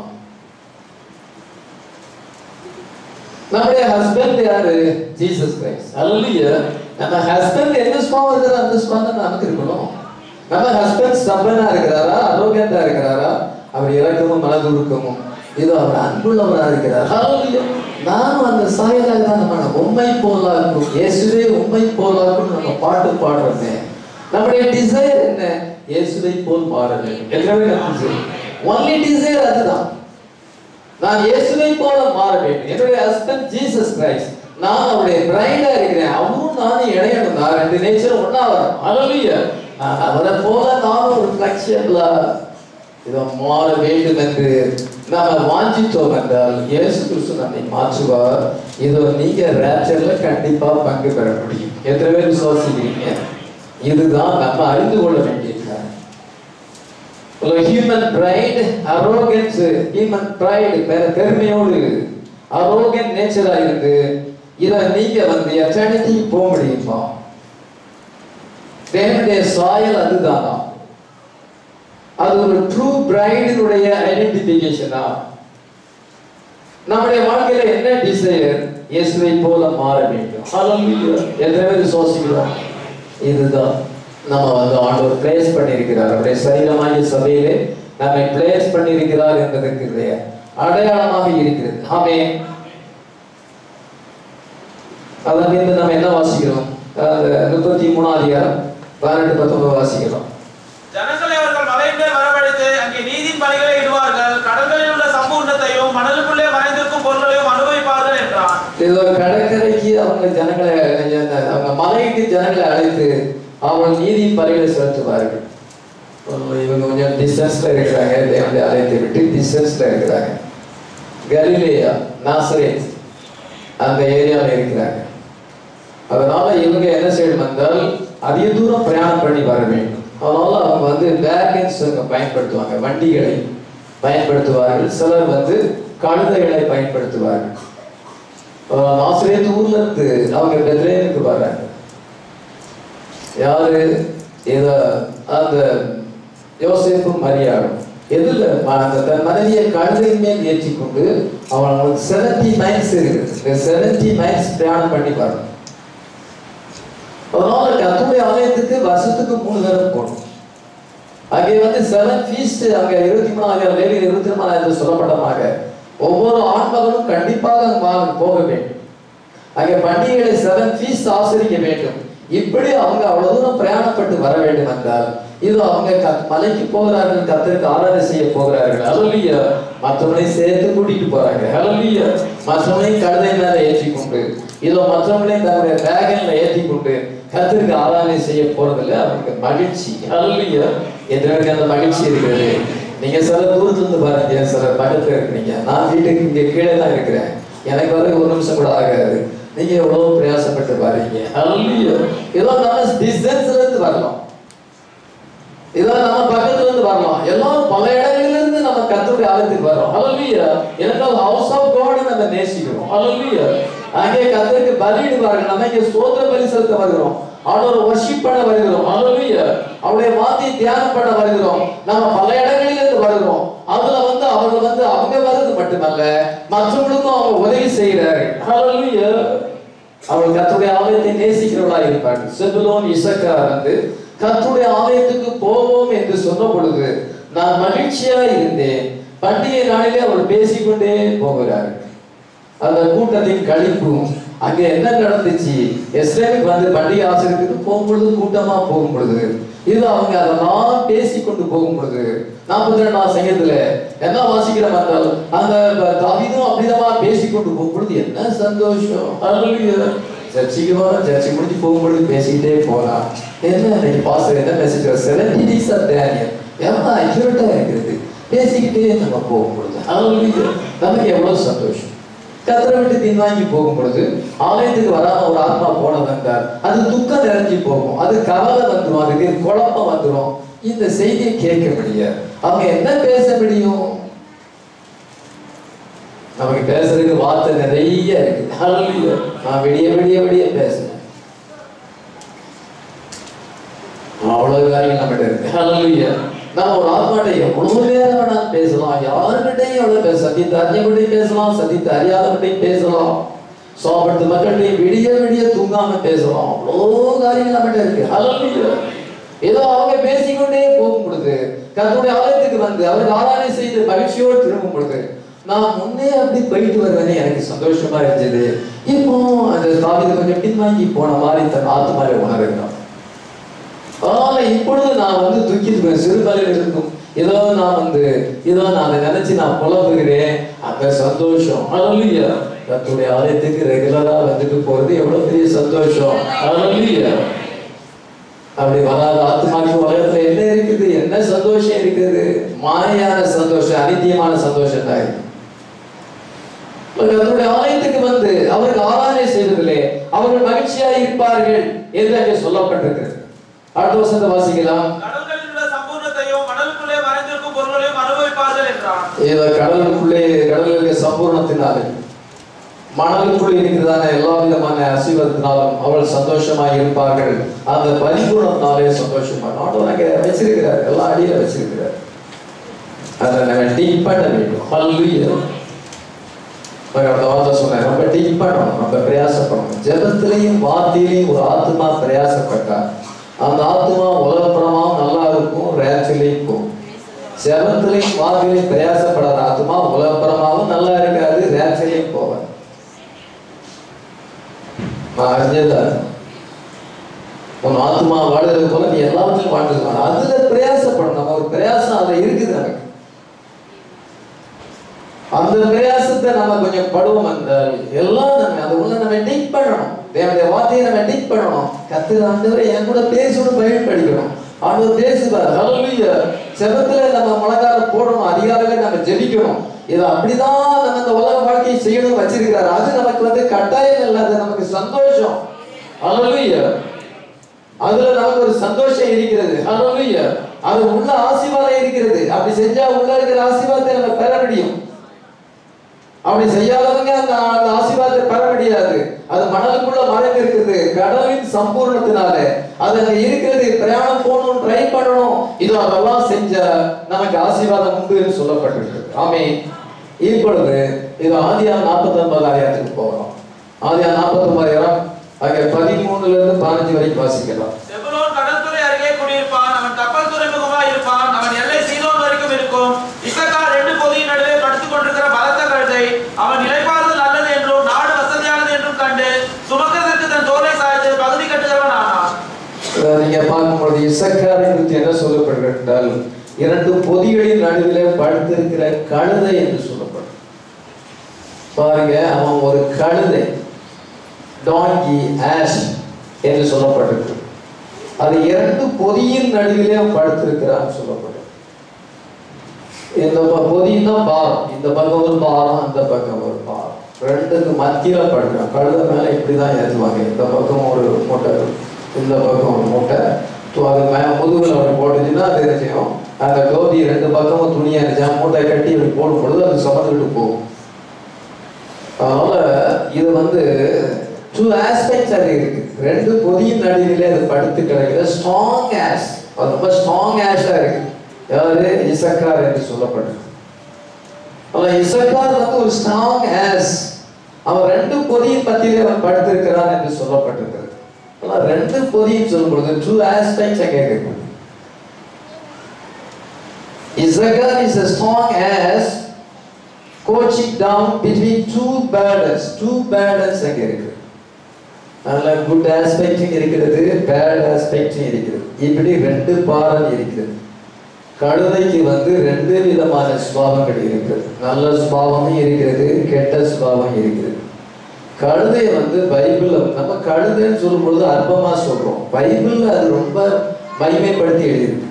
நம்முடைய ஹஸ்பண்ட் யாரு ஜீசஸ் கிரைஸ்ட் அல்லைய நம்ம ஹஸ்பண்ட் என்ன சுவாபம் இருக்கிற அந்த சுவாபம் நமக்கு இருக்கணும் நம்ம ஹஸ்பண்ட் ஸ்டபனா இருக்கிறாரா அரோகண்டா இருக்கிறாரா அவர் இறக்கமும் மனதுருக்கமும் இது அவர் அன்புள்ளவரா இருக்கிறார் ஹalleluya நானும் அந்த சாயலாக தான் நம்ம உண்மை போலாக்கும் இயேசுவே உண்மை போலாக்கும் நம்ம பாட்டு பாடுறோமே நம்முடைய டிசைர் என்ன இயேசுவை போல் மாற வேண்டும் எல்லாமே ஒன்லி டிசைர் அதுதான் நான் இயேசுவை போல மாற வேண்டும் என்னுடைய ஹஸ்பண்ட் ஜீசஸ் கிரைஸ்ட் நான் அவருடைய பிரைடா இருக்கிறேன் அவரும் நானும் இணையணும் நான் ரெண்டு நேச்சரும் ஒண்ணா வரும் அலலுயா அவரை போல நானும் ஒரு ஃபிளெக்சிபிளா இதை மாற வேண்டும் என்று நாம வாஞ்சித்தோம் என்றால் இயேசு கிறிஸ்து நம்மை மாற்றுவார் இதோ நீங்க ரேப்சர்ல கண்டிப்பா பங்கு பெற முடியும் எத்தனை பேர் விசுவாசிக்கிறீங்க இதுதான் நம்ம அறிந்து கொள்ள வேண்டிய காரியம் human pride arrogance human pride பெருமையோடு அரோகன் நேச்சரா இருந்து இத நீங்க வந்து எட்டர்னிட்டி போக முடியுமா தேவனுடைய சாயல் அதுதானா அது ஒரு ட்ரூ பிரைடினுடைய ஐடென்டிபிகேஷனா நம்முடைய வாழ்க்கையில என்ன டிசைர் இயேசுவை போல மாற வேண்டும் ஹalleluya எத்தனை பேர் விசுவாசிக்கிறோம் இதுதான் நம்ம வந்து ஆண்டவர் பிளேஸ் பண்ணியிருக்கிறார் அவருடைய சரீரமாகிய சபையிலே நம்மை பிளேஸ் பண்ணியிருக்கிறார் என்பதற்கு அடையாளமாக இருக்கிறது ஆமே அதன் மீது நம்ம என்ன வாசிக்கிறோம் அது முப்பத்தி மூணாம் அதிகாரம் பதினெட்டு பத்தொன்பது வாசிக்கிறோம் ஜனங்களை அவர்கள் மலையின் மேல் வரவழைத்து அங்கே நீதியின் பலிகளை இடுவார்கள் கடல்களில் உள்ள சம்பூர்ணத்தையும் மணலுக்குள்ளே மறைந்திருக்கும் பொருள்களையும் அனுபவிப்பார்கள் என்றான் இது ஒரு கடற்கரைக்கு அவங்க ஜனங்களை அவங்க மலைக்கு ஜனங்களை அழைத்து அவர்கள் நீதியின் பலிகளை செலுத்துவார்கள் இவங்க கொஞ்சம் டிஸ்டன்ஸ்ல இருக்கிறாங்க தேவனுடைய ஆலயத்தை விட்டு டிஸ்டன்ஸ்ல இருக்கிறாங்க கலிலேயா நாசரேத் அந்த ஏரியாவில் இருக்கிறாங்க அதனால இவங்க என்ன செய்யணும் என்றால் அதிக தூரம் பிரயாணம் பண்ணி வர வேண்டும் அதனால அவங்க வந்து வேகன்ஸ் அங்க பயன்படுத்துவாங்க வண்டிகளை பயன்படுத்துவார்கள் சிலர் வந்து கழுதைகளை பயன்படுத்துவார்கள் ஆசிரியர் ஊர்ல இருந்து அவங்க பெத்ரேனுக்கு வர்றாங்க யாரு இத அந்த யோசேப்பும் மரியாடும் எதுல அந்த தன் மனைவியை கழுதையின் மேல் ஏற்றி கொண்டு அவங்களுக்கு செவன்டி மைல்ஸ் இருக்குது இந்த செவன்டி மைல்ஸ் பிரயாணம் பண்ணி வரணும் அதனால கத்துடைய ஆலயத்துக்கு வருஷத்துக்கு மூணு தடவை போகணும் அங்கே வந்து செவன் ஃபீஸ்ட் அங்க இருபத்தி மூணாயிரம் வேலை இருபத்தி மூணாயிரம் சொல்லப்பட்டமாக ஒவ்வொரு ஆண்மகனும் கண்டிப்பாக அங்கு வா- போக வேண்டும் அங்கே பண்டிகைகளை செவன் ஃபீஸ்ட் ஆசரிக்க வேண்டும் இப்படி அவங்க அவ்வளவு தூரம் பிரயாணப்பட்டு வர வேண்டும் என்றால் இது அவங்க க- மலைக்கு போகிறார்கள் கத்திற்கு ஆராதனை செய்ய போகிறார்கள் அலலிய மற்றவனை சேர்த்து கூட்டிட்டு போறாங்க அலலிய மற்றவனை கழுதை மேல ஏற்றி கொண்டு இதோ மற்றவங்களையும் தன்னுடைய வேகன்ல ஏற்றி கொண்டு கத்திற்கு ஆராதனை செய்ய போறதில்ல அவருக்கு மகிழ்ச்சி அல்லையா எத்தனை அந்த மகிழ்ச்சி இருக்கிறது நீங்க சில தூரத்துல இருந்து பாருங்க சில பக்கத்துல இருக்கிறீங்க நான் வீட்டுக்கு இங்க கீழே தான் இருக்கிறேன் எனக்கு வர ஒரு நிமிஷம் கூட ஆகாது நீங்க எவ்வளவு பிரயாசப்பட்டு பாருங்க அல்லையா ஏதோ நம்ம டிஸ்டன்ஸ்ல இருந்து வரலாம் இதான் நம்ம பக்கத்துல இருந்து வரலாம் எல்லாரும் பல இடங்கள்ல இருந்து நம்ம கத்தருடைய ஆலயத்துக்கு வரோம் ஹalleluya எனக்கு ஹவுஸ் ஆஃப் காட் நம்ம நேசிக்கிறோம் ஹalleluya அங்கே கத்தருக்கு பலியிடுவார்கள் நம்ம இங்க ஸ்தோத்திர பலி செலுத்த வருகிறோம் அவரோட வர்ஷிப் பண்ண வருகிறோம் ஹalleluya அவருடைய வார்த்தையை தியானம் பண்ண வருகிறோம் நம்ம பல இடங்களில இருந்து வருகிறோம் அதுல வந்து அவங்க வந்து அவங்க வர்றது மட்டுமல்ல மற்றவங்களுக்கும் அவங்க உதவி செய்கிறார்கள் ஹalleluya அவள் கர்த்தருடைய ஆலயத்தை நேசிக்கிறவளா இருப்பார்கள் செபுலோன் இசக்கார் வந்து கர்த்தருடைய ஆலயத்துக்கு போவோம் என்று சொன்ன பொழுது நான் மகிழ்ச்சியா இருந்தேன் பண்டிகை நாளிலே அவள் பேசிக்கொண்டே போகிறார் அந்த கூட்டத்தின் கழிப்பும் அங்கே என்ன நடந்துச்சு எஸ்ரேலுக்கு வந்து பண்டிகை ஆசிரியத்துக்கு போகும்பொழுது கூட்டமா போகும் பொழுது இது அவங்க அதெல்லாம் பேசிக்கொண்டு போகும் பொழுது நாற்பத்தி ரெண்டாம் சங்கத்துல என்ன வாசிக்கிறோம் என்றால் அந்த தாவிதும் அப்படிதான் பேசிக்கொண்டு போகும் பொழுது என்ன சந்தோஷம் அல்லையா சர்ச்சைக்கு வரோம் சர்ச்சை முடிஞ்சு போகும்பொழுது பேசிக்கிட்டே போலாம் என்ன இன்னைக்கு பாஸ்டர் என்ன message seventy days of Daniel எவ்வளோ அக்யூரேட்டா இருக்கிறது பேசிக்கிட்டே நம்ம போகும் பொழுது அல்லையா நமக்கு எவ்வளவு சந்தோஷம் கத்திர விட்டு பின்வாங்கி போகும் பொழுது ஆலயத்துக்கு வராம ஒரு ஆத்மா போனது என்றால் அது துக்கம் நிறைஞ்சு போகும் அது கவலை வந்துடும் அதுக்கு குழப்பம் வந்துடும் இந்த செய்தியை கேட்க முடியாது அவங்க என்ன பேச முடியும் நமக்கு பேசுறதுக்கு வார்த்தை நிறைய இருக்கு ஹalleluya நான் விடிய விடிய விடிய பேசுறேன் அவ்வளவு காரியம் நம்மகிட்ட இருக்கு ஹalleluya நம்ம ஒரு ஆத்மாட்ட எவ்வளவு நேரம் வேணாலும் பேசலாம் யாருக்கிட்டையும் எவ்வளவு பேச சத்தியத்தை அறிஞ்சவங்கள்டையும் பேசலாம் சத்தியத்தை அறியாதவங்கள்டையும் பேசலாம் சோபத்து மக்கள்கிட்டையும் விடிய விடிய தூங்காம பேசலாம் அவ்வளோ காரியங்கள் நம்மகிட்ட இருக்கு ஹalleluya ஏதோ அவங்க பேசிக்கொண்டே போகும் பொழுது கர்த்தருடைய ஆலயத்துக்கு வந்து அவருக்கு ஆராதனை செய்து மகிழ்ச்சியோடு திரும்பும் பொழுது நான் முன்னே அப்படி போயிட்டு வருவேனே எனக்கு சந்தோஷமா இருந்தது இப்போ அந்த தாவிது கொஞ்சம் பின்வாங்கி போன மாதிரி தன் ஆத்மாவை உணர்கிறான் ஆனா இப்பொழுது நான் வந்து துக்கிட்டு சிறுபாலில் இருக்கும் ஏதோ நான் வந்து ஏதோ நான் அதை நினைச்சு நான் புலம்புகிறேன் அந்த சந்தோஷம் அழலியா கத்துடைய ஆலயத்துக்கு ரெகுலரா வந்துட்டு போறது எவ்வளவு பெரிய சந்தோஷம் அழலியா அப்படி வராத ஆத்மாக்கு உலகத்துல என்ன இருக்குது என்ன சந்தோஷம் இருக்குது மாயான சந்தோஷம் அனித்தியமான சந்தோஷம் தான் இருக்கு கர்த்தருடைய ஆலயத்துக்கு வந்து அவருக்கு ஆராதனை செய்வதிலே அவர்கள் மகிழ்ச்சியாக இருப்பார்கள் என்று அங்கே சொல்லப்பட்டிருக்கிறது அடுத்த வசனத்தை வாசிக்கலாம் கடல்களில் உள்ள சம்பூர்ணத்தையும் கடலுக்குள்ளே மறைந்திருக்கும் பொருள்களையும் அனுபவிப்பார்கள் என்றான் இத கடலுக்குள்ளே கடலில் இருக்க சம்பூர்ணத்தினாலே மணலுக்குள் இருக்கிறதான எல்லா விதமான அசீர்வாதத்தினாலும் அவள் சந்தோஷமாய் இருப்பார்கள் அந்த பரிபூர்ணத்தினாலே சந்தோஷமா ஆண்டவர் அங்கே வச்சிருக்கிறார் எல்லாம் அடியில வச்சிருக்கிறார் அதை நம்ம டீப் பண்ண வேண்டும் ஹல்லுயா அந்த வார்த்தை சொன்னேன் ரொம்ப டீப் பண்ணணும் ரொம்ப பிரயாசப்படணும் ஜெபத்திலையும் வார்த்தையிலையும் ஒரு ஆத்மா பிரயாசப்பட்டா அந்த ஆத்மா உலகப்புறமாவும் நல்லா இருக்கும் ரேச்சிலையும் போகும் ஜெபத்திலையும் வார்த்தையிலையும் பிரயாசப்படாத ஆத்மா உலகப்புறமாவும் நல்லா இருக்காது ரேச்சிலையும் போவாது நான் அறிஞ்சதா உன் ஆத்மா வாழுறது போல நீ எல்லாவற்றிலும் வாழ்ந்துருக்கலாம் அதுல பிரயாசப்படணும் நம்ம ஒரு பிரயாசம் அதுல இருக்குது நமக்கு அந்த பிரயாசத்தை நம்ம கொஞ்சம் படுவோம் அந்த எல்லாம் நம்ம அதை உள்ள நம்ம டிக் பண்ணணும் தேவனுடைய வார்த்தையை நம்ம டிக் பண்ணணும் கத்து ஆண்டவரை என் கூட பேசணும் பயிர் படிக்கணும் ஆண்டவர் பேசுவார் ஹalleluya செபத்துல நம்ம முழங்கால போடணும் அதிகாரங்களை நம்ம ஜெபிக்கணும் இது அப்படிதான் நம்ம இந்த உலக வாழ்க்கையை செய்யணும் வச்சிருக்கிறார் அது நமக்கு வந்து கட்டாயம் இல்லை அது நமக்கு சந்தோஷம் ஹalleluya அதுல நமக்கு ஒரு சந்தோஷம் இருக்கிறது ஹalleluya அது உள்ள ஆசீர்வாதம் இருக்கிறது அப்படி செஞ்சா உள்ள இருக்கிற ஆசீர்வாதத்தை நம்ம பெற முடியும் அப்படி செய்யாதவங்க அந்த அந்த ஆசீர்வாதத்தை பெற முடியாது அது மணலுக்குள்ள மறைந்து இருக்குது கடலின் சம்பூர்ணத்தினால அது அங்க இருக்கிறது பிரயாணம் போகணும் ட்ரை பண்ணணும் இது அதெல்லாம் செஞ்ச நமக்கு ஆசீர்வாதம் உண்டு என்று சொல்லப்பட்டிருக்கு ஆமே இப்பொழுது இது ஆதியாம் நாற்பத்தி ஒன்பது ஆயிரத்துக்கு போகிறோம் ஆதியாம் நாற்பத்தி ஒன்பதாயிரம் அங்கே பதிமூணுல இருந்து பதினஞ்சு வரைக்கும் வாசிக்கலாம் செபுலோன் கடற்கரை அருகே குடியிருப்பான் அவன் கப்பல் துறைமுகமாய் இருப்பான் அவன் எல்லை சீதோன் வரைக்கும் இருக்கும் இசக்கார் ரெண்டு பொதியின் நடுவே படுத்துக் கொண்டிருக்கிற பலத்த கழுதை அவன் நிலைப்பார்த்து நல்லது என்றும் நாடு வசதியானது என்றும் கண்டு சுமக்கிறதற்கு தன் தோலை சாய்த்து பகுதி கட்டுகிறவன் ஆனான் அஹ் நீங்க பார்க்கும்பொழுது இசக்காரை குறித்து என்ன சொல்லப்படுகிறது என்றால் இரண்டு பொதிகளின் நடுவிலே படுத்திருக்கிற கழுதை என்று சொல்லப்படும் பாருங்க அவன் ஒரு கழுதை டாங்கி ஆஷ் என்று சொல்லப்பட்டிருக்கு அது இரண்டு பொதியின் நடுவிலே அவன் படுத்திருக்கிறான்னு சொல்லப்பட்டிருக்கு இந்த ப- பொதின்னா பாரம் இந்த பக்கம் ஒரு பாரம் அந்த பக்கம் ஒரு பாரம் ரெண்டுக்கு மத்தியில படுக்கிறான் கழுத மேல இப்படிதான் ஏற்றுவாங்க இந்த பக்கம் ஒரு மூட்டை இந்த பக்கம் ஒரு மூட்டை ஸோ அது மே முதுகுல அப்படி போட்டுச்சுன்னா அது என்ன செய்யும் அந்த டோபி ரெண்டு பக்கமும் துணியா இருந்துச்சா மூட்டை கட்டி இப்படி போடும் பொழுது அது சுமந்துக்கிட்டு போகும் அதனால இது வந்து டூ ஆஸ்பெக்ட்ஸ் அது இருக்கு ரெண்டு பொதியின் நடுவிலே அது படுத்து கிடக்குது ஸ்ட்ராங் ஆஷ் அது ரொம்ப ஸ்ட்ராங் ஆஷா இருக்கு யாரு இசக்கார் என்று சொல்லப்பட்டிருக்கு அவன் இசக்கார் வந்து ஒரு ஸ்ட்ராங் ஆஸ் அவன் ரெண்டு பொதியின் மத்தியிலே அவன் படுத்திருக்கிறான் என்று சொல்லப்பட்டிருக்கிறது ஆனால் ரெண்டு பொதின்னு சொல்லும் பொழுது டூ ஆஸ்பெக்ட்ஸ் அங்கே இருக்கு Issachar is a strong as coaching down between two burdens. Two burdens அங்கே இருக்கு நல்ல குட் ஆஸ்பெக்டும் இருக்கிறது பேட் ஆஸ்பெக்டும் இருக்கிறது இப்படி ரெண்டு பாரம் இருக்கிறது கழுதைக்கு வந்து ரெண்டு விதமான சுபாவங்கள் இருக்கிறது நல்ல சுபாவமும் இருக்கிறது கெட்ட சுபாவம் இருக்கிறது கழுதை வந்து பைபிள்ல நம்ம கழுதைன்னு சொல்லும் பொழுது அற்பமா சொல்றோம் பைபிள்ல அது ரொம்ப மகிமைப்படுத்தி எழுதியிருக்கு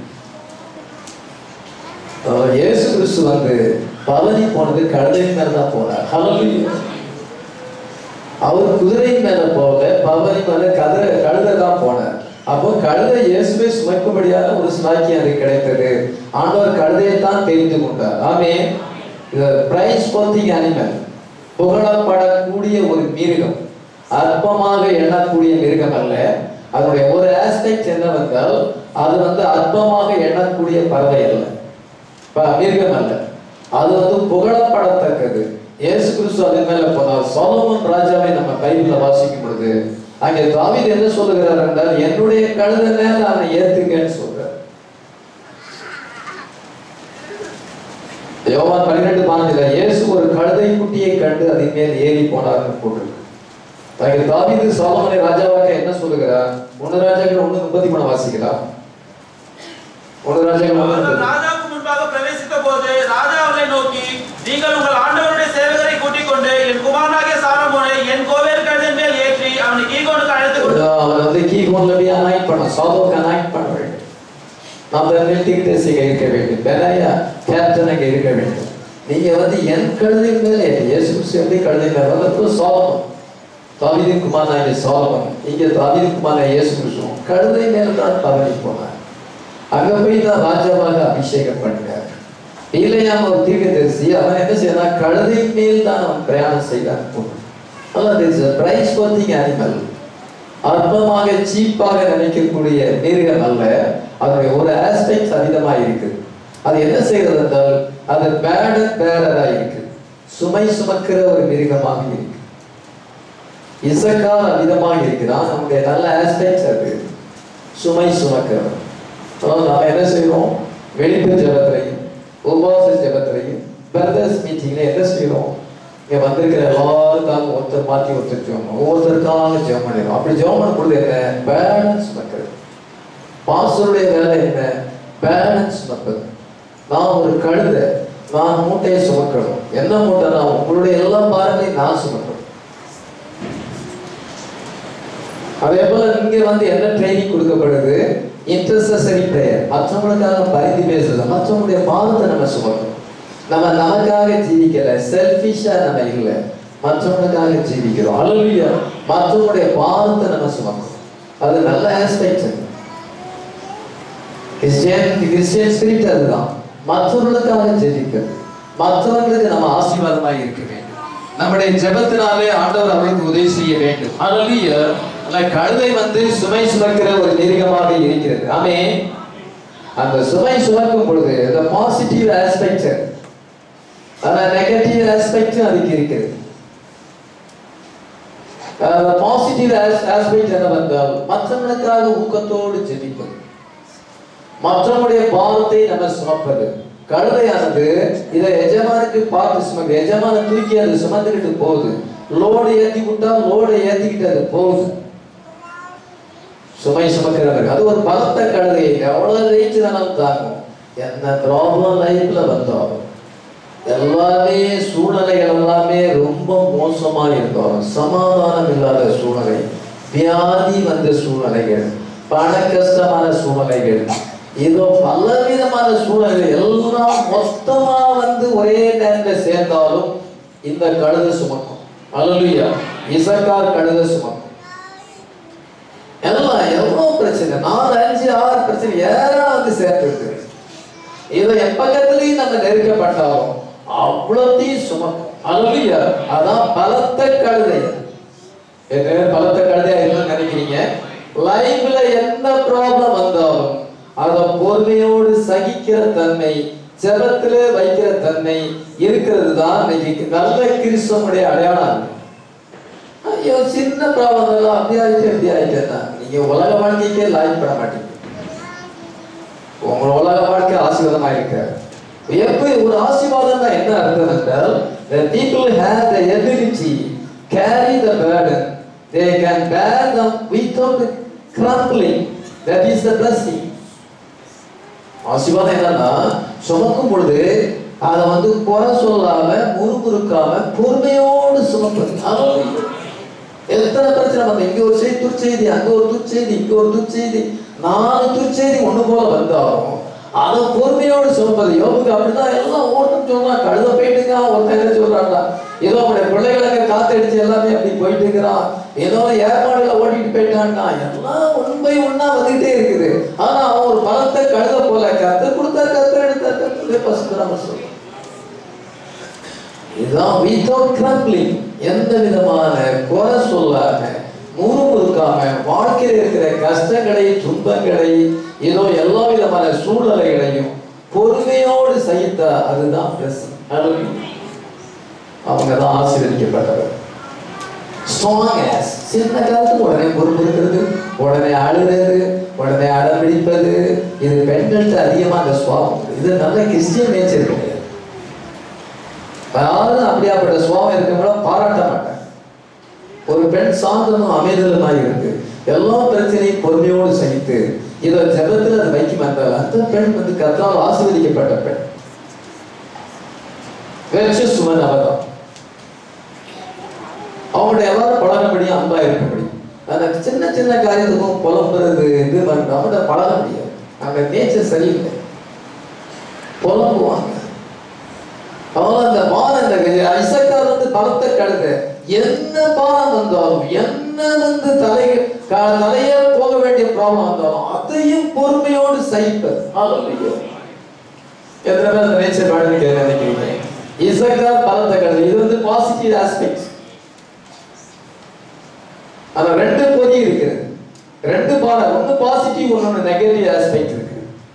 அஹ் இயேசு கிறிஸ்து வந்து பவனி போனது கழுதை மேல தான் போனார் ஹalleluya அவர் குதிரை மேல போக பவனி மேல கதிர கழுதை தான் போனார் அப்போ கழுதை இயேசுவை சுமக்கும்படியான ஒரு சிலாக்கியம் அது கிடைத்தது ஆண்டவர் கழுதையை தான் தெரிந்து கொண்டார் ஆமே இது பிரைஸ் போத்திங் அனிமல் புகழப்படக்கூடிய ஒரு மிருகம் அற்பமாக எண்ணக்கூடிய மிருகம் அல்ல அதனுடைய ஒரு ஆஸ்பெக்ட் என்னவென்றால் அது வந்து அற்பமாக எண்ணக்கூடிய பறவை அல்ல ப- மிருகம் அல்ல அது வந்து புகழப்படத்தக்கது இயேசு கிறிஸ்து அதன் மேல போனார் சோலோமன் ராஜாவை நம்ம பைபிள்ல வாசிக்கும் பொழுது அங்கே தாவீது என்ன சொல்லுகிறார் என்றால் என்னுடைய கழுதை மேல அவனை ஏத்துங்கன்னு சொல்றார் யோவான் பன்னிரெண்டு பாஞ்சில இயேசு ஒரு கழுதை குட்டியை கண்டு அதன் மேல் ஏறி போனார்னு போட்டிருக்கு அங்கே தாவீது சாலமனை ராஜாவாக என்ன சொல்லுகிறார் ஒன்னு ராஜாக்கள் ஒண்ணு முப்பத்தி மூணு வாசிக்கலாம் ஒன்னு ராஜாக்கள் ஒண்ணு அவர்கள் முப்பத்தி- ராஜாவுக்கு முன்பாக பிரவேசித்த போது ராஜா அவர்களை நோக்கி நீங்கள் உங்கள் ஆண்டவருடைய சேவகரை கூட்டிக் கொண்டு என் குமாரனாகிய சாலமோனை என் கோவேறு கழுதின் மேல் ஏற்றி அவனை கீகோனுக்கு அழைத்து கொண்டு அவர் வந்து கீகோன்ல போய் அனாய்ட் பண்ண சாதோக்கு அனாய்ட் பண்ண வேண்டும் நம்ம மில்டிங் தேசிக இருக்க வேண்டும் பெனாயா கேப்டன் அங்கே இருக்க வேண்டும் நீங்க வந்து என் கழுதை மேலே இயேசு கிறிஸ்து எப்படி கழுதை மேல வந்து சாலமன் தாவீதின் குமாரனாகிய சாலமன் இங்க தாவீதின் குமாரனாகிய இயேசு கிறிஸ்து கழுதை மேல தான் பவனி போனார் அங்க போய் தான் ராஜாவாக அபிஷேகம் பண்ணினார் இல்லையாம ஒரு தீர்க்கதரிசி அவன் என்ன செய்யறான் கழுதை மேல் தான் அவன் பிரயாணம் செய்தான் அல்லது பிரைஸ் போத்திங் அனிமல் அற்பமாக சீப்பாக நினைக்கக்கூடிய மிருகம் அல்ல அதனுடைய ஒரு ஆஸ்பெக்ட் அதிகமாக இருக்குது அது என்ன செய்கிறது என்றால் அது பேடர் பேடரா இருக்கு சுமை சுமக்கிற ஒரு மிருகமாக இருக்கு இசக்கார் அமிதமாக இருக்கிறான் நம்முடைய நல்ல ஆஸ்பெக்ட்ஸ் அது சுமை சுமக்கிறவன் அதாவது நாம என்ன செய்றோம் வெளிப்பு ஜபத்திலையும் உபவாச ஜபத்திலையும் பிரதர்ஸ் மீட்டிங்ல என்ன செய்றோம் இங்க வந்திருக்கிற எல்லாருக்காக ஒருத்தர் மாத்தி ஒருத்தர் ஜெபம் ஒவ்வொருத்தருக்காக ஜெபம் பண்ணிடுறோம் அப்படி ஜெபம் பண்ணும் பொழுது என்ன பேலன்ஸ் சுமக்கிறது பாஸ்டருடைய வேலை என்ன பேலன்ஸ் சுமப்பது நான் ஒரு கழுதை நான் மூட்டையை சுமக்கணும் என்ன மூட்டைனா உங்களுடைய எல்லா பாரங்களையும் நான் சுமக்கணும் அதே போல இங்க வந்து என்ன ட்ரைனிங் கொடுக்கப்படுது இன்டர்செசரி பிரேயர் மற்றவங்களுக்காக பரிந்து பேசுறது மற்றவங்களுடைய பாவத்தை நம்ம சுமக்கணும் நம்ம நமக்காக ஜீவிக்கல செல்ஃபிஷா நம்ம இல்லை மற்றவங்களுக்காக ஜீவிக்கிறோம் அல்லையா மற்றவங்களுடைய பாவத்தை நம்ம சுமக்கணும் அது நல்ல ஆஸ்பெக்ட் கிறிஸ்டியன் கிறிஸ்டியன் ஸ்பிரிட் அதுதான் மற்றவர்களுக்காக ஜெபிக்கிறது மற்றவர்களுக்கு நம்ம ஆசீர்வாதமாக இருக்க வேண்டும் நம்முடைய ஜெபத்தினாலே ஆண்டவர் அவர்களுக்கு உதவி செய்ய வேண்டும் அல்லையா அந்த கழுதை வந்து சுமை சுமக்கிற ஒரு மிருகமாக இருக்கிறது ஆமே அந்த சுமை சுமக்கும் பொழுது the பாசிட்டிவ் ஆஸ்பெக்ட் ஆனா நெகட்டிவ் ஆஸ்பெக்டும் அதுக்கு இருக்கிறது பாசிட்டிவ் ஆஸ்பெக்ட் என்னவென்றால் மற்றவர்களுக்காக ஊக்கத்தோடு ஜெபிப்பது மற்றவங்களுடைய பாவத்தை நம்ம சுமப்பது கழுதையானது இதை எஜமானுக்கு பார்த்து சுமக்கு எஜமான தூக்கி அது சுமந்துக்கிட்டு போகுது லோடு ஏத்தி விட்டா லோடை ஏத்திக்கிட்டு அது போகுது சுமை சுமக்கிறவர் அது ஒரு பலத்த கழுதை எவ்வளவு ரேஞ்சு வேணாலும் தாங்கும் என்ன ப்ராப்ளம் லைஃப்ல வந்தாலும் எல்லாமே சூழ்நிலைகள் எல்லாமே ரொம்ப மோசமா இருந்தாலும் சமாதானம் இல்லாத சூழ்நிலை வியாதி வந்த சூழ்நிலைகள் பண கஷ்டமான சூழ்நிலைகள் இதோ பலவிதமான சூழ்நிலைகள் எல்லாம் மொத்தமா வந்து ஒரே நேரத்தில் சேர்ந்தாலும் இந்த கழுதை சுமக்கும் அல்லா இசக்கார் கழுதை சுமக்கும் எல்லாம் எவ்வளோ பிரச்சனை நாலு அஞ்சு ஆறு பிரச்சனை ஏறாம் வந்து சேர்ந்துருக்கு இதை என் பக்கத்துலயும் நம்ம நெருக்கப்பட்டாலும் அவ்வளோத்தையும் சுமக்கும் அல்லா அதான் பலத்த கழுதை என்ன பலத்த கழுதையா என்ன நினைக்கிறீங்க லைஃப்ல என்ன ப்ராப்ளம் வந்தாலும் அதை பொறுமையோடு சகிக்கிற தன்மை ஜெபத்துல வைக்கிற தன்மை இருக்கிறது தான் இன்னைக்கு நல்ல கிறிஸ்தவனுடைய அடையாளம் ஐயோ சின்ன ப்ராப்ளம் எல்லாம் அப்படி ஆயிட்டு எப்படி ஆயிட்டேன்னா நீங்க உலக வாழ்க்கைக்கே லைஃப் பண்ண மாட்டீங்க உங்க உலக வாழ்க்கை ஆசீர்வாதமா இருக்க எப்படி ஒரு ஆசீர்வாதம் என்ன அர்த்தம் என்றால் the people have the ability carry the burden they can bear them without crumbling that is the blessing ஆசீர்வாதம் என்னன்னா சுமக்கும் பொழுது அதை வந்து குறை சொல்லாம முறுமுறுக்காம பொறுமையோடு சுமப்பது Hallelujah. எத்தனை பிரச்சனை வந்து இங்க ஒரு செய்தி துர்ச்செய்தி அங்க ஒரு துர்ச்செய்தி இங்க ஒரு துர்ச்செய்தி நாலு துர்ச்செய்தி ஒண்ணு போல வந்தாலும் அதை பொறுமையோடு சொல்வது யோகுக்கு அப்படிதான் எல்லாம் ஒருத்தன் சொல்றான் கழுத போயிட்டுங்க ஒருத்தன் என்ன சொல்றான்டா ஏதோ அவனுடைய பிள்ளைகளுக்கு காத்தடிச்சு எல்லாமே அப்படி போயிட்டு இருக்கிறான் ஏதோ ஏற்பாடுல ஓட்டிட்டு போயிட்டான்டா எல்லாம் உண்மை ஒண்ணா வந்துகிட்டே இருக்குது ஆனா அவன் ஒரு பலத்தை கழுத போல கத்து கொடுத்தா கத்து எடுத்தா கத்து பசுக்கிறான் சொல்றான் இதுதான் வித்தவுட் கிரம்பிளிங் எந்த விதமான குறை சொல்லாம முறுமுறுக்காம வாழ்க்கையில் இருக்கிற கஷ்டங்களை துன்பங்களை ஏதோ எல்லா விதமான சூழ்நிலைகளையும் பொறுமையோடு சகித்தா அதுதான் blessing. Hallelujah. அவங்க தான் ஆசீர்வதிக்கப்பட்டவர் ஸ்ட்ராங் ஆஸ் சின்ன காலத்துக்கு உடனே பொறுப்பு இருக்கிறது உடனே அழுகிறது உடனே அடம்பிடிப்பது இது பெண்கள்கிட்ட அதிகமா அந்த சுவாபம் இருக்கு. இது நல்ல கிறிஸ்டியன் நேச்சர் கிடையாது யாரும் அப்படியாப்பட்ட சுவாமம் இருக்கவங்கள பாராட்ட மாட்டாங்க ஒரு பெண் சாந்தமும் அமைதலுமாய் இருக்கு எல்லா பிரச்சனையும் பொறுமையோடு சகித்து இதை ஜபத்தில் அது வைக்கும் வந்தால் அந்த பெண் வந்து கத்தால் ஆசீர்வதிக்கப்பட்ட பெண் வெற்றி சுமன் அவதான் அவங்களுடைய எல்லாரும் பழகபடி அன்பா இருக்கபடி அந்த சின்ன சின்ன காரியத்துக்கும் புலம்புறது இது பண்ணுறது அவங்கள்ட்ட பழக முடியாது அங்க நேச்சர் சரியில்லை புலம்புவாங்க அவங்க அந்த பாரம் இந்த இசக்கார் வந்து பலத்தை கழுத என்ன பாரம் வந்தாலும் என்ன வந்து தலை க- தலையே போக வேண்டிய ப்ராப்ளம் வந்தாலும் அதையும் பொறுமையோடு சகிப்பது Hallelujah. எத்தனை பேர் அந்த நேச்சர் வாழ்க்கை நினைக்கிறீங்க இசக்கார் பலத்தை கழுத இது வந்து பாசிட்டிவ் ஆஸ்பெக்ட் ஆனா ரெண்டு பொதி இருக்கிறது ரெண்டு பாடம் ஒன்னு பாசிட்டிவ் ஒன்னு நெகட்டிவ் ஆஸ்பெக்ட் இருக்கு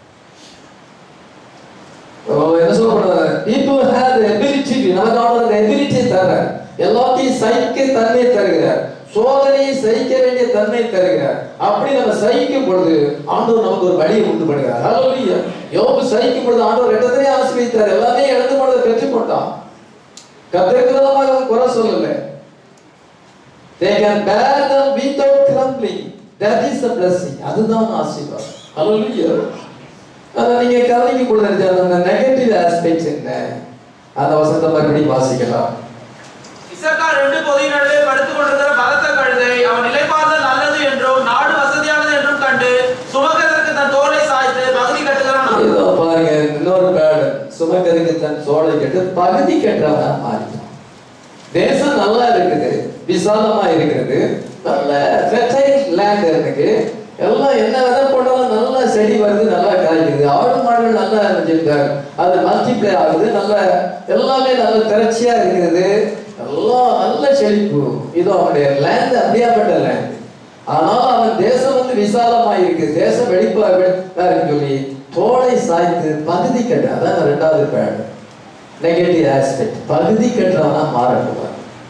அவன் என்ன சொல்லப்படுறாரு people have the ability நமக்கு ஆண்டவர் அந்த ability தர்றார் எல்லாத்தையும் சகிக்க தன்மை தருகிறார் சோதனையை சகிக்க வேண்டிய தன்மை தருகிறார் அப்படி நம்ம சகிக்கும் பொழுது ஆண்டவர் நமக்கு ஒரு வழியை உண்டு பண்ணுகிறார் ஹalleluya யோபு சகிக்கும் பொழுது ஆண்டவர் ரெட்டத்திலே ஆசீர்வதித்தார் எல்லாமே இழந்து போனதை பெற்றுக் கொண்டான் கர்த்தருக்கு விரோதமாக அவன் குறை சொல்லல they can bear them without crumbling that is the blessing அதுதான் ஆசீர்வாதம் ஹalleluya அதை நீங்க கவனிக்க கொடுத்து அந்த நெகட்டிவ் ஆஸ்பெக்ட்ஸ் என்ன அந்த வசனத்தை மறுபடியும் வாசிக்கலாம் இசக்கார் ரெண்டு பொதியின் நடுவே படுத்துக் கொண்டிருக்கிற பலத்த கழுதை அவன் நிலைப்பார்த்தல் நல்லது என்றும் நாடு வசதியானது என்றும் கண்டு சுமக்கிறதற்கு தன் தோலை சாய்த்து பகுதி கட்டுகிறான் இதோ பாருங்க இன்னொரு பேர்டு சுமக்கருக்கு தன் சோலை கட்டு பகுதி கட்டுறவனா மாறிட்டான் தேசம் நல்லா இருக்குது விசாலமா இருக்கிறது நல்ல ஃபெர்டைல் லேண்ட் இருக்கு எல்லாம் என்ன விதை போட்டாலும் நல்லா செடி வருது நல்லா காய்க்குது ஆடு மாடுகள் நல்லா இருந்துச்சு அது மல்டிப்ளை ஆகுது நல்ல எல்லாமே நல்ல திரட்சியா இருக்கிறது எல்லாம் நல்ல செழிப்பு இது அவனுடைய லேண்ட் அப்படியாப்பட்ட லேண்ட் ஆனால் அவன் தேசம் வந்து விசாலமா இருக்கு தேசம் வெளிப்பா இருக்குன்னு சொல்லி தோலை சாய்த்து பகுதி கட்டு அதான் ரெண்டாவது பேட் நெகட்டிவ் ஆஸ்பெக்ட் பகுதி கட்டுறவனா மாறக்கூடாது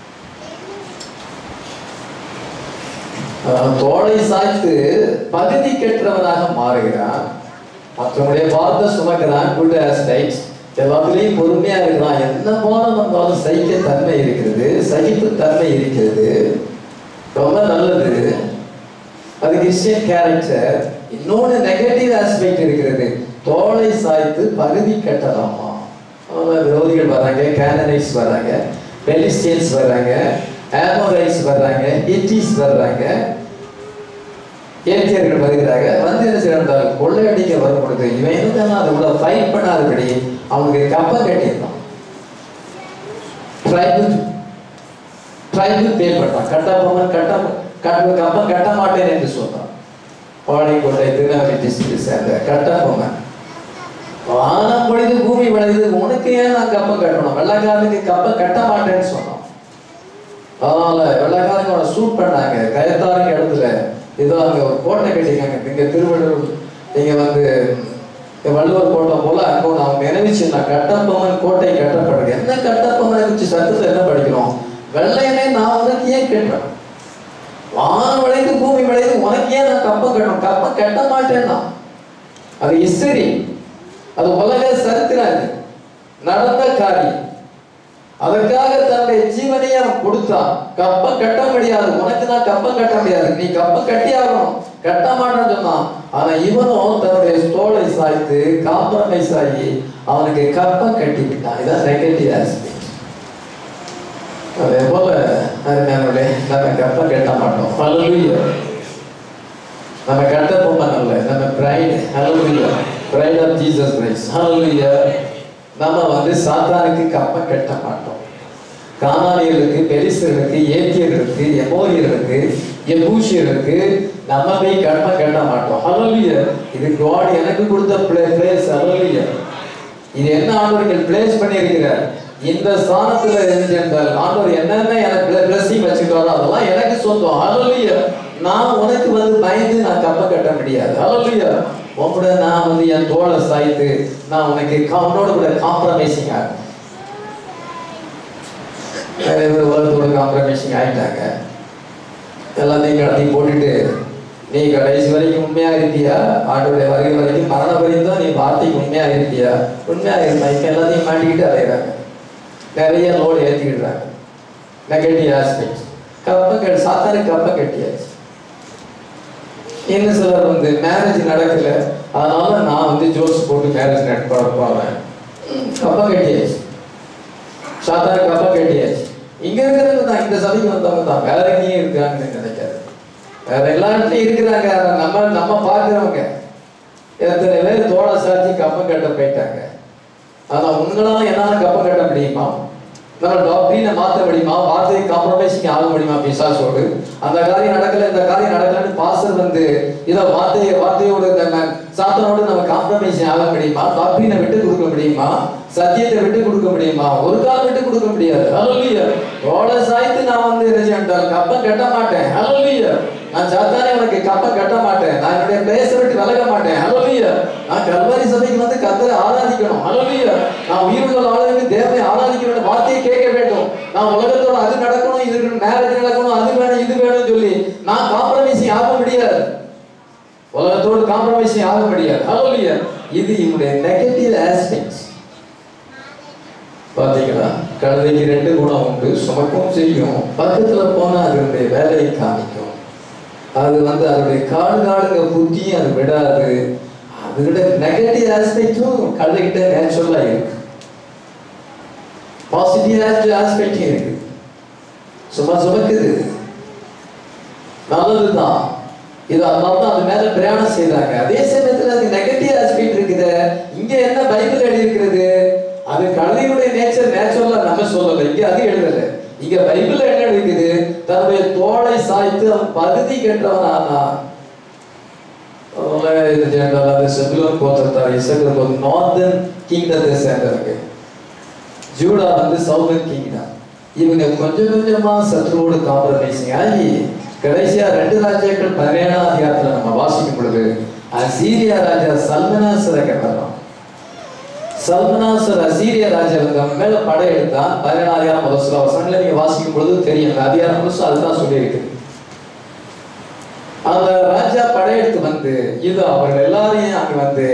அவன் தோலை சாய்த்து பகுதி கட்டுறவனாக மாறுகிறான் மற்றவங்களுடைய பார்த்து சுமக்கிறான் குட் ஆஸ்பெக்ட் எல்லாத்துலேயும் பொறுமையா இருக்கிறான் என்ன போனம் வந்தாலும் சகிக்க தன்மை இருக்கிறது சகிப்பு தன்மை இருக்கிறது ரொம்ப நல்லது அது கிறிஸ்டியன் கேரக்டர் இன்னொன்று நெகட்டிவ் ஆஸ்பெக்ட் இருக்கிறது தோலை சாய்த்து பகுதி கட்டலாமா அவங்க விரோதிகள் வர்றாங்க கேனனைஸ் வர்றாங்க பெலிஸ்டியன்ஸ் வர்றாங்க ஆமோரைஸ் வர்றாங்க ஹிட்டிஸ் வர்றாங்க ஏத்தியர்கள் வருகிறாங்க வந்து என்ன செய்யறாங்க கொள்ளையடிக்க வரும் பொழுது இவன் என்ன அதை கூட ஃபைட் பண்ணாதபடி அவனுக்கு கப்பம் கட்டியிருந்தான் ட்ரைபல் ட்ரைபல் பே பண்ணான் கட்டப்பவன் கட்ட கட்ட கப்பம் கட்ட மாட்டேன் என்று சொன்னான் பாளையங்கோட்டை திருநெல்வேலி டிஸ்ட்ரிக்ட் சேர்ந்த கட்டப்பவன் வானம் பொழுது பூமி விளையுது உனக்கு ஏன் நான் கப்பம் கட்டணும் வெள்ளக்காரனுக்கு கப்பம் கட்ட மாட்டேன்னு சொன்னோம் அதனால வெள்ளக்காரங்க அவனை சூட் பண்ணாங்க கயத்தாருங்க இடத்துல ஏதோ அங்க ஒரு கோட்டை கட்டிக்காங்க இங்க திருவள்ளூர் இங்க வந்து இங்க வள்ளுவர் கோட்டை போல அங்க ஒண்ணு அவங்க நினைவுச்சு நான் கட்டப்பொம்மன் கோட்டை கட்டப்படுது என்ன கட்டப்பொம்மனை வச்சு சட்டத்தை என்ன படிக்கிறோம் வெள்ளையனே நான் உனக்கு ஏன் கேட்டேன் வானம் விளையுது பூமி விளையுது உனக்கு ஏன் நான் கப்பம் கட்டணும் கப்பம் கட்ட மாட்டேன்னா அது ஹிஸ்டரி அது உலக சரித்திரம் அது. நடந்த காரியம் அதற்காக தன்னுடைய ஜீவனையே அவன் கொடுத்தான் கப்பம் கட்ட முடியாது உனக்கு நான் கப்பம் கட்ட முடியாது நீ கப்பம் கட்டி ஆகணும் கட்ட மாட்டேன்னு சொன்னான் ஆனா இவனும் தன்னுடைய தோலை சாய்த்து காம்ப்ரமைஸ் ஆகி அவனுக்கு கப்பம் கட்டி விட்டான் இதான் நெகட்டிவ் ஆஸ்பெக்ட் அதே போல அருமையானவர்களே நம்ம கப்பம் கட்ட மாட்டோம் ஹalleluya நம்ம கட்ட பொம்மன் அல்ல நம்ம pride hallelujah pride of Jesus Christ hallelujah நம்ம வந்து சாத்தானுக்கு கப்பம் கட்ட மாட்டோம் கானானியர்களுக்கு பெலிஸ்தர்களுக்கு ஏத்தியர்களுக்கு எமோரியர்களுக்கு எபூசியர்களுக்கு நம்ம போய் கப்பம் கட்ட மாட்டோம் ஹalleluya இது காட் எனக்கு கொடுத்த பிளேஸ் ஹalleluya இது என்ன ஆண்டவர்கள் பிளேஸ் பண்ணியிருக்கிறார் இந்த ஸ்தானத்துல இருந்து என்றால் ஆண்டவர் என்னென்ன எனக்கு பிளஸிங் வச்சுக்கிறாரோ அதெல்லாம் எனக்கு சொந்தம் ஹalleluya நான் உனக்கு வந்து பயந்து நான் கப்ப கட்ட முடியாது ஹalleluya உங்களோட நான் வந்து என் தோளை சாய்த்து நான் உனக்கு கா- உன்னோட கூட காம்ப்ரமைசிங் ஆகும் நிறைய பேர் உலகத்தோட காம்ப்ரமைசிங் ஆயிட்டாங்க எல்லாத்தையும் கடத்தி போட்டுட்டு நீ கடைசி வரைக்கும் உண்மையா இருப்பியா ஆண்டோடைய வருகை வரைக்கும் மரண வரைக்கும் நீ வார்த்தைக்கு உண்மையா இருப்பியா உண்மையா இருந்தா இப்ப எல்லாத்தையும் மாட்டிக்கிட்டு அலையிறாங்க நிறைய லோடு ஏற்றிக்கிடுறாங்க நெகட்டிவ் ஆஸ்பெக்ட் கப்ப கட்டி சாத்தானு கப்ப கட்டியாச்சு இன்னும் சிலர் வந்து மேரேஜ் நடக்கல அதனால நான் வந்து ஜோஸ் போட்டு மேரேஜ் நடப்ப போறேன் கப்ப கட்டியாச்சு சாத்தானு கப்ப கட்டியாச்சு இங்க இருக்கிறவங்க தான் இந்த சபைக்கு வந்தவங்க தான் வேற எங்கேயும் இருக்காங்கன்னு நினைக்காது வேற எல்லா இடத்துலயும் இருக்கிறாங்க ஆனா நம்ம நம்ம பார்க்கிறவங்க எத்தனை பேர் தோளை சாத்தி கப்பம் கட்ட போயிட்டாங்க ஆனா உங்களால என்னால கப்பம் கட்ட முடியுமா நம்ம டாக்டரினை மாத்த முடியுமா வார்த்தையை காம்ப்ரமைசிங் ஆக முடியுமா பிசாசோடு அந்த காரியம் நடக்கல இந்த காரியம் நடக்கலன்னு பாஸ்டர் வந்து இதை வார்த்தையை வார்த்தையோடு நம்ம சாத்தனோடு நம்ம காம்ப்ரமைசிங் ஆக முடியுமா டாக்டரினை விட்டு கொடுக்க முடியுமா சத்தியத்தை விட்டு கொடுக்க முடியுமா ஒரு காலம் விட்டு கொடுக்க முடியாது ஹalleluya ரோட சாய்த்து நான் வந்து என்ன செய்யணும் கப்பம் கட்ட மாட்டேன் ஹalleluya நான் சாத்தானே உனக்கு கப்பம் கட்ட மாட்டேன் நான் என்னுடைய பிளேஸ விட்டு விலக மாட்டேன் ஹalleluya நான் கல்வாரி சபைக்கு வந்து கர்த்தரை ஆராதிக்கணும் ஹalleluya நான் உயிருள்ள ஆளுக்கு தேவனை ஆராதிக்க வேண்டும் வார்த்தையை கேட்க வேண்டும் நான் உலகத்தோட அது நடக்கணும் இது மேரேஜ் நடக்கணும் அது வேணும் இது வேணும்னு சொல்லி நான் காம்ப்ரமைசிங் ஆக முடியாது உலகத்தோடு காம்ப்ரமைசிங் ஆக முடியாது ஹalleluya இது இவனுடைய நெகட்டிவ் ஆஸ்பெக்ட்ஸ் பாத்தீங்களா கழுதைக்கு ரெண்டு குணம் உண்டு சுமக்கவும் செய்யும் பக்கத்துல போனா அதனுடைய வேலையை காமிக்கும் அது வந்து அதனுடைய காடு காடுங்க புத்தியும் அது விடாது அதோட நெகட்டிவ் ஆஸ்பெக்டும் கழுதைகிட்ட நேச்சுரலா இருக்கு பாசிட்டிவ் ஆஸ்பெக்டும் இருக்கு சும்மா சுமக்குது நல்லதுதான் இது அதனால தான் அது மேல பிரயாணம் செய்றாங்க அதே சமயத்துல அது நெகட்டிவ் ஆஸ்பெக்ட் இருக்குது இங்க என்ன பைபிள் எழுதி இருக்கிறது அது கழுதையுடைய நேச்சர் நேச்சுரலா நம்ம சொல்லல இங்க அது எழுதல இங்க பைபிள் என்ன இருக்குது தன்னுடைய தோளை சாய்த்து அவன் பகுதி கெட்டவன் ஆனான் அதனால இது ஜெனரல் அது செபுலோன் கோத்திரத்தார் இசக்கர் கோத்திரம் நார்தர்ன் கிங்டத்தை சேர்ந்தவங்க ஜூடா வந்து சவுதர்ன் கிங்டம் இவங்க கொஞ்சம் கொஞ்சமா சத்ருவோடு காம்ப்ரமைசிங் ஆகி கடைசியா ரெண்டு ராஜாக்கள் பதினேழாம் அதிகாரத்துல நம்ம வாசிக்கும் பொழுது அசீரியா ராஜா சல்மனாசரை கட்டுறான் சல்மனாசர் அசீரிய ராஜா வந்து அவன் மேல படையெடுத்தான் பதினேழாயிரம் முதல் சில வசனங்களை நீங்க வாசிக்கும் பொழுது தெரியும் அந்த அதிகாரம் முழுசும் அதுதான் சொல்லியிருக்குது அந்த ராஜா படையெடுத்து வந்து இது அவர்கள் எல்லாரையும் அங்க வந்து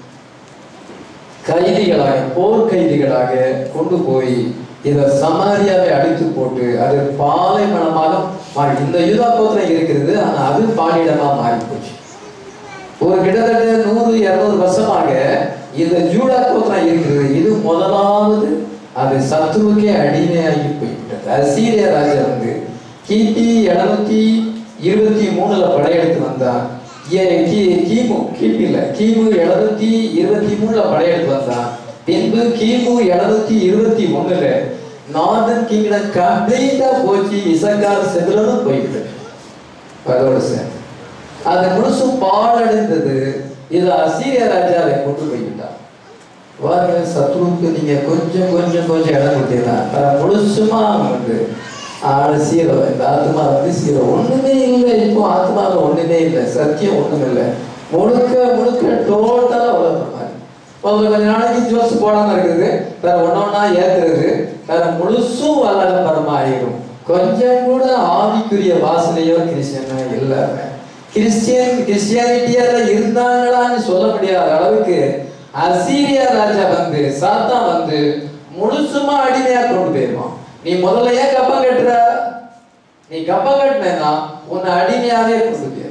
கைதிகளாக போர் கைதிகளாக கொண்டு போய் இத சமாரியாவை அடித்து போட்டு அது பாலைவனமாக மாறி இந்த யூதா கோத்திரம் இருக்கிறது ஆனா அது பாலிடமா மாறி போச்சு ஒரு கிட்டத்தட்ட நூறு இருநூறு வருஷமாக இந்த ஜூடா கோத்திரம் இருக்கிறது இது முதலாவது அது சத்துருக்கே அடிமையாகி போய்விட்டது அசீரிய ராஜா வந்து கிபி எழுநூத்தி இருபத்தி மூணுல படையெடுத்து வந்தான் ஏ- கி- கிமு கிபி இல்ல கிமு எழுநூத்தி இருபத்தி மூணுல படையெடுத்து வந்தான் பின்பு கிமு எழுநூத்தி இருபத்தி ஒண்ணுல நார்தன் கிங்டம் கம்ப்ளீட்டா போச்சு இசக்கார் செதுலனும் போய்விட்டது அதோட சேர்ந்து அது முழுசும் பாழடைந்தது இது அசீரிய ராஜாவை கொண்டு போய்விட்டார் பாருங்க சத்ருவுக்கு நீங்க கொஞ்சம் கொஞ்சம் கொஞ்சம் இடம் கொடுத்தீங்கன்னா அதை முழுசுமா அவன் வந்து ஆளு சீரோ இந்த ஆத்மா வந்து சீரோ ஒண்ணுமே இல்லை இப்போ ஆத்மாவில் ஒண்ணுமே இல்லை சத்தியம் ஒண்ணும் இல்லை முழுக்க முழுக்க டோட்டலா உலகம் மாதிரி ஒரு கொஞ்ச நாளைக்கு ஜோஸ் போடாம இருக்குது வேற ஒன்னொன்னா ஏத்துறது வேற முழுசும் வல்லகப்பரமா ஆயிடும் கொஞ்சம் கூட ஆவிக்குரிய வாசனையோ கிறிஸ்டியனோ இல்லாம கிறிஸ்டியன் கிறிஸ்டியானிட்டியால இருந்தாங்களான்னு சொல்ல முடியாத அளவுக்கு அசீரியா ராஜா வந்து சாத்தான் வந்து முழுசுமா அடிமையா கொண்டு போயிருவான் நீ முதல்ல ஏன் கப்பம் கட்டுற நீ கப்பம் கட்டினா உன்னை அடிமையாவே கொண்டு போயிருவான்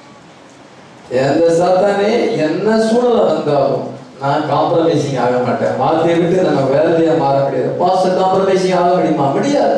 எந்த சாத்தானே என்ன சூழலை வந்தாலும் நான் காம்ப்ரமைசிங் ஆக மாட்டேன் வார்த்தையை விட்டு நம்ம வேலையா மாற முடியாது பாஸ்டர் காம்ப்ரமைசிங் ஆக முடியுமா முடியாது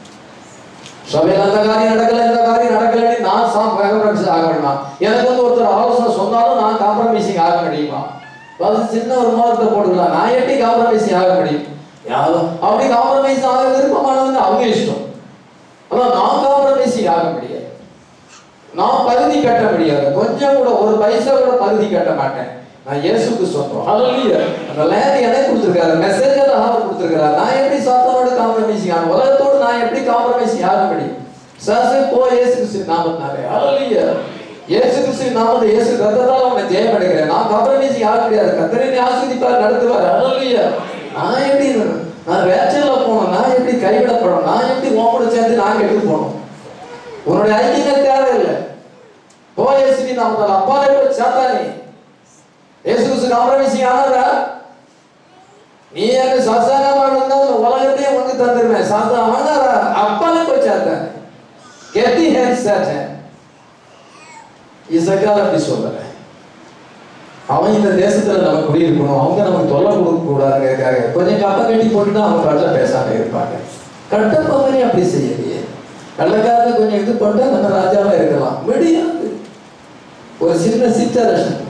சபையில் அந்த காரியம் நடக்கல இந்த காரியம் நடக்கலன்னு நான் சா காம்ப்ரமைஸ் ஆக முடியுமா எனக்கு வந்து ஒருத்தர் ஆலோசனை சொன்னாலும் நான் காம்ப்ரமைசிங் ஆக முடியுமா அது சின்ன ஒரு மாதத்தை போட்டுக்கலாம் நான் எப்படி காம்ப்ரமைசிங் ஆக முடியும் யாரும் அப்படி காம்ப்ரமைஸ் ஆக விருப்பமானவங்க அவங்க இஷ்டம் ஆனா நான் காம்ப்ரமைசிங் ஆக முடியாது நான் பகுதி கட்ட முடியாது கொஞ்சம் கூட ஒரு பைசா கூட பகுதி கட்ட மாட்டேன் நான் இயேசுக்கு சொந்தம் ஹalleluya அந்த லேண்ட் எனக்கு கொடுத்திருக்காரு மெசேஜ் அவர் கொடுத்திருக்காரு நான் எப்படி சாத்தானோட காம்ப்ரமைசிங் ஆக உலகத்தோடு நான் எப்படி காம்ப்ரமைசிங் ஆக முடியும் சாசே போ இயேசு கிறிஸ்து நாமத்தினாலே ஹalleluya இயேசு கிறிஸ்து நாமத்தை இயேசு ரத்தத்தால் உன்னை ஜெயம் எடுக்கிறேன் நான் காம்ப்ரமைசிங் ஆக முடியாது கத்தரினை ஆசிரிப்பார் நடத்துவார் ஹalleluya நான் எப்படி நான் ரேச்சல்ல போகணும் நான் எப்படி கைவிடப்படணும் நான் எப்படி உன் கூட சேர்ந்து நான் கெட்டு போகணும் உன்னுடைய ஐக்கியம் தேவையில்லை போ இயேசுவி நாமத்தால் அப்பாலே போய் சாத்தானே இயேசு கிறிஸ்து காம்ப்ரமைசிங் ஆனாரா நீ அங்க சாஸ்தானமா இருந்தா இந்த உலகத்தையே உனக்கு தந்துருவேன் சாத்தா ஆனாரா அப்பாலே போய் சாத்தானே கெட்டி ஹேண்ட் சாத்தன் இசக்கால் அப்படி சொல்லல அவன் இந்த தேசத்துல நம்ம குடியிருக்கணும் அவங்க நமக்கு தொல்லை கொடுக்க கூடாதுங்கிறதுக்காக கொஞ்சம் கப்ப கட்டி போட்டுட்டு அவங்க பாட்டில் பேசாம இருப்பாங்க கட்டப்பவனே அப்படி செய்யலையே கள்ளக்காரங்க கொஞ்சம் இது பண்ணா நம்ம ராஜாவா இருக்கலாம் முடியாது ஒரு சின்ன சித்தரசன்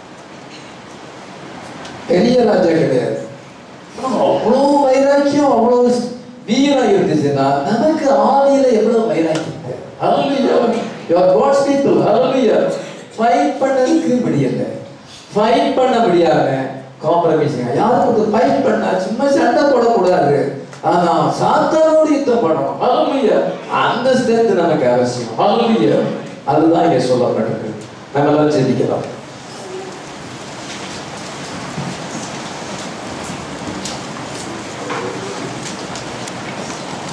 பெரிய ராஜா கிடையாது அவ்வளோ வைராக்கியம் அவ்வளோ வீரம் இருந்துச்சுன்னா நமக்கு ஆவியில எவ்வளவு வைராக்கியம் hallelujah you are god's people hallelujah fight பண்ணதுக்கு முடியல ஃபைட் பண்ண முடியாம காம்ப்ரமைசிங் யாரும் வந்து ஃபைட் பண்ணா சும்மா சண்டை போடக்கூடாது ஆனா சாத்தானோடு யுத்தம் பண்ணணும் ஹalleluya அந்த ஸ்ட்ரென்த் நமக்கு அவசியம் ஹalleluya அதுதான் இங்க சொல்லப்பட்டிருக்கு நம்ம எல்லாம் சிந்திக்கலாம்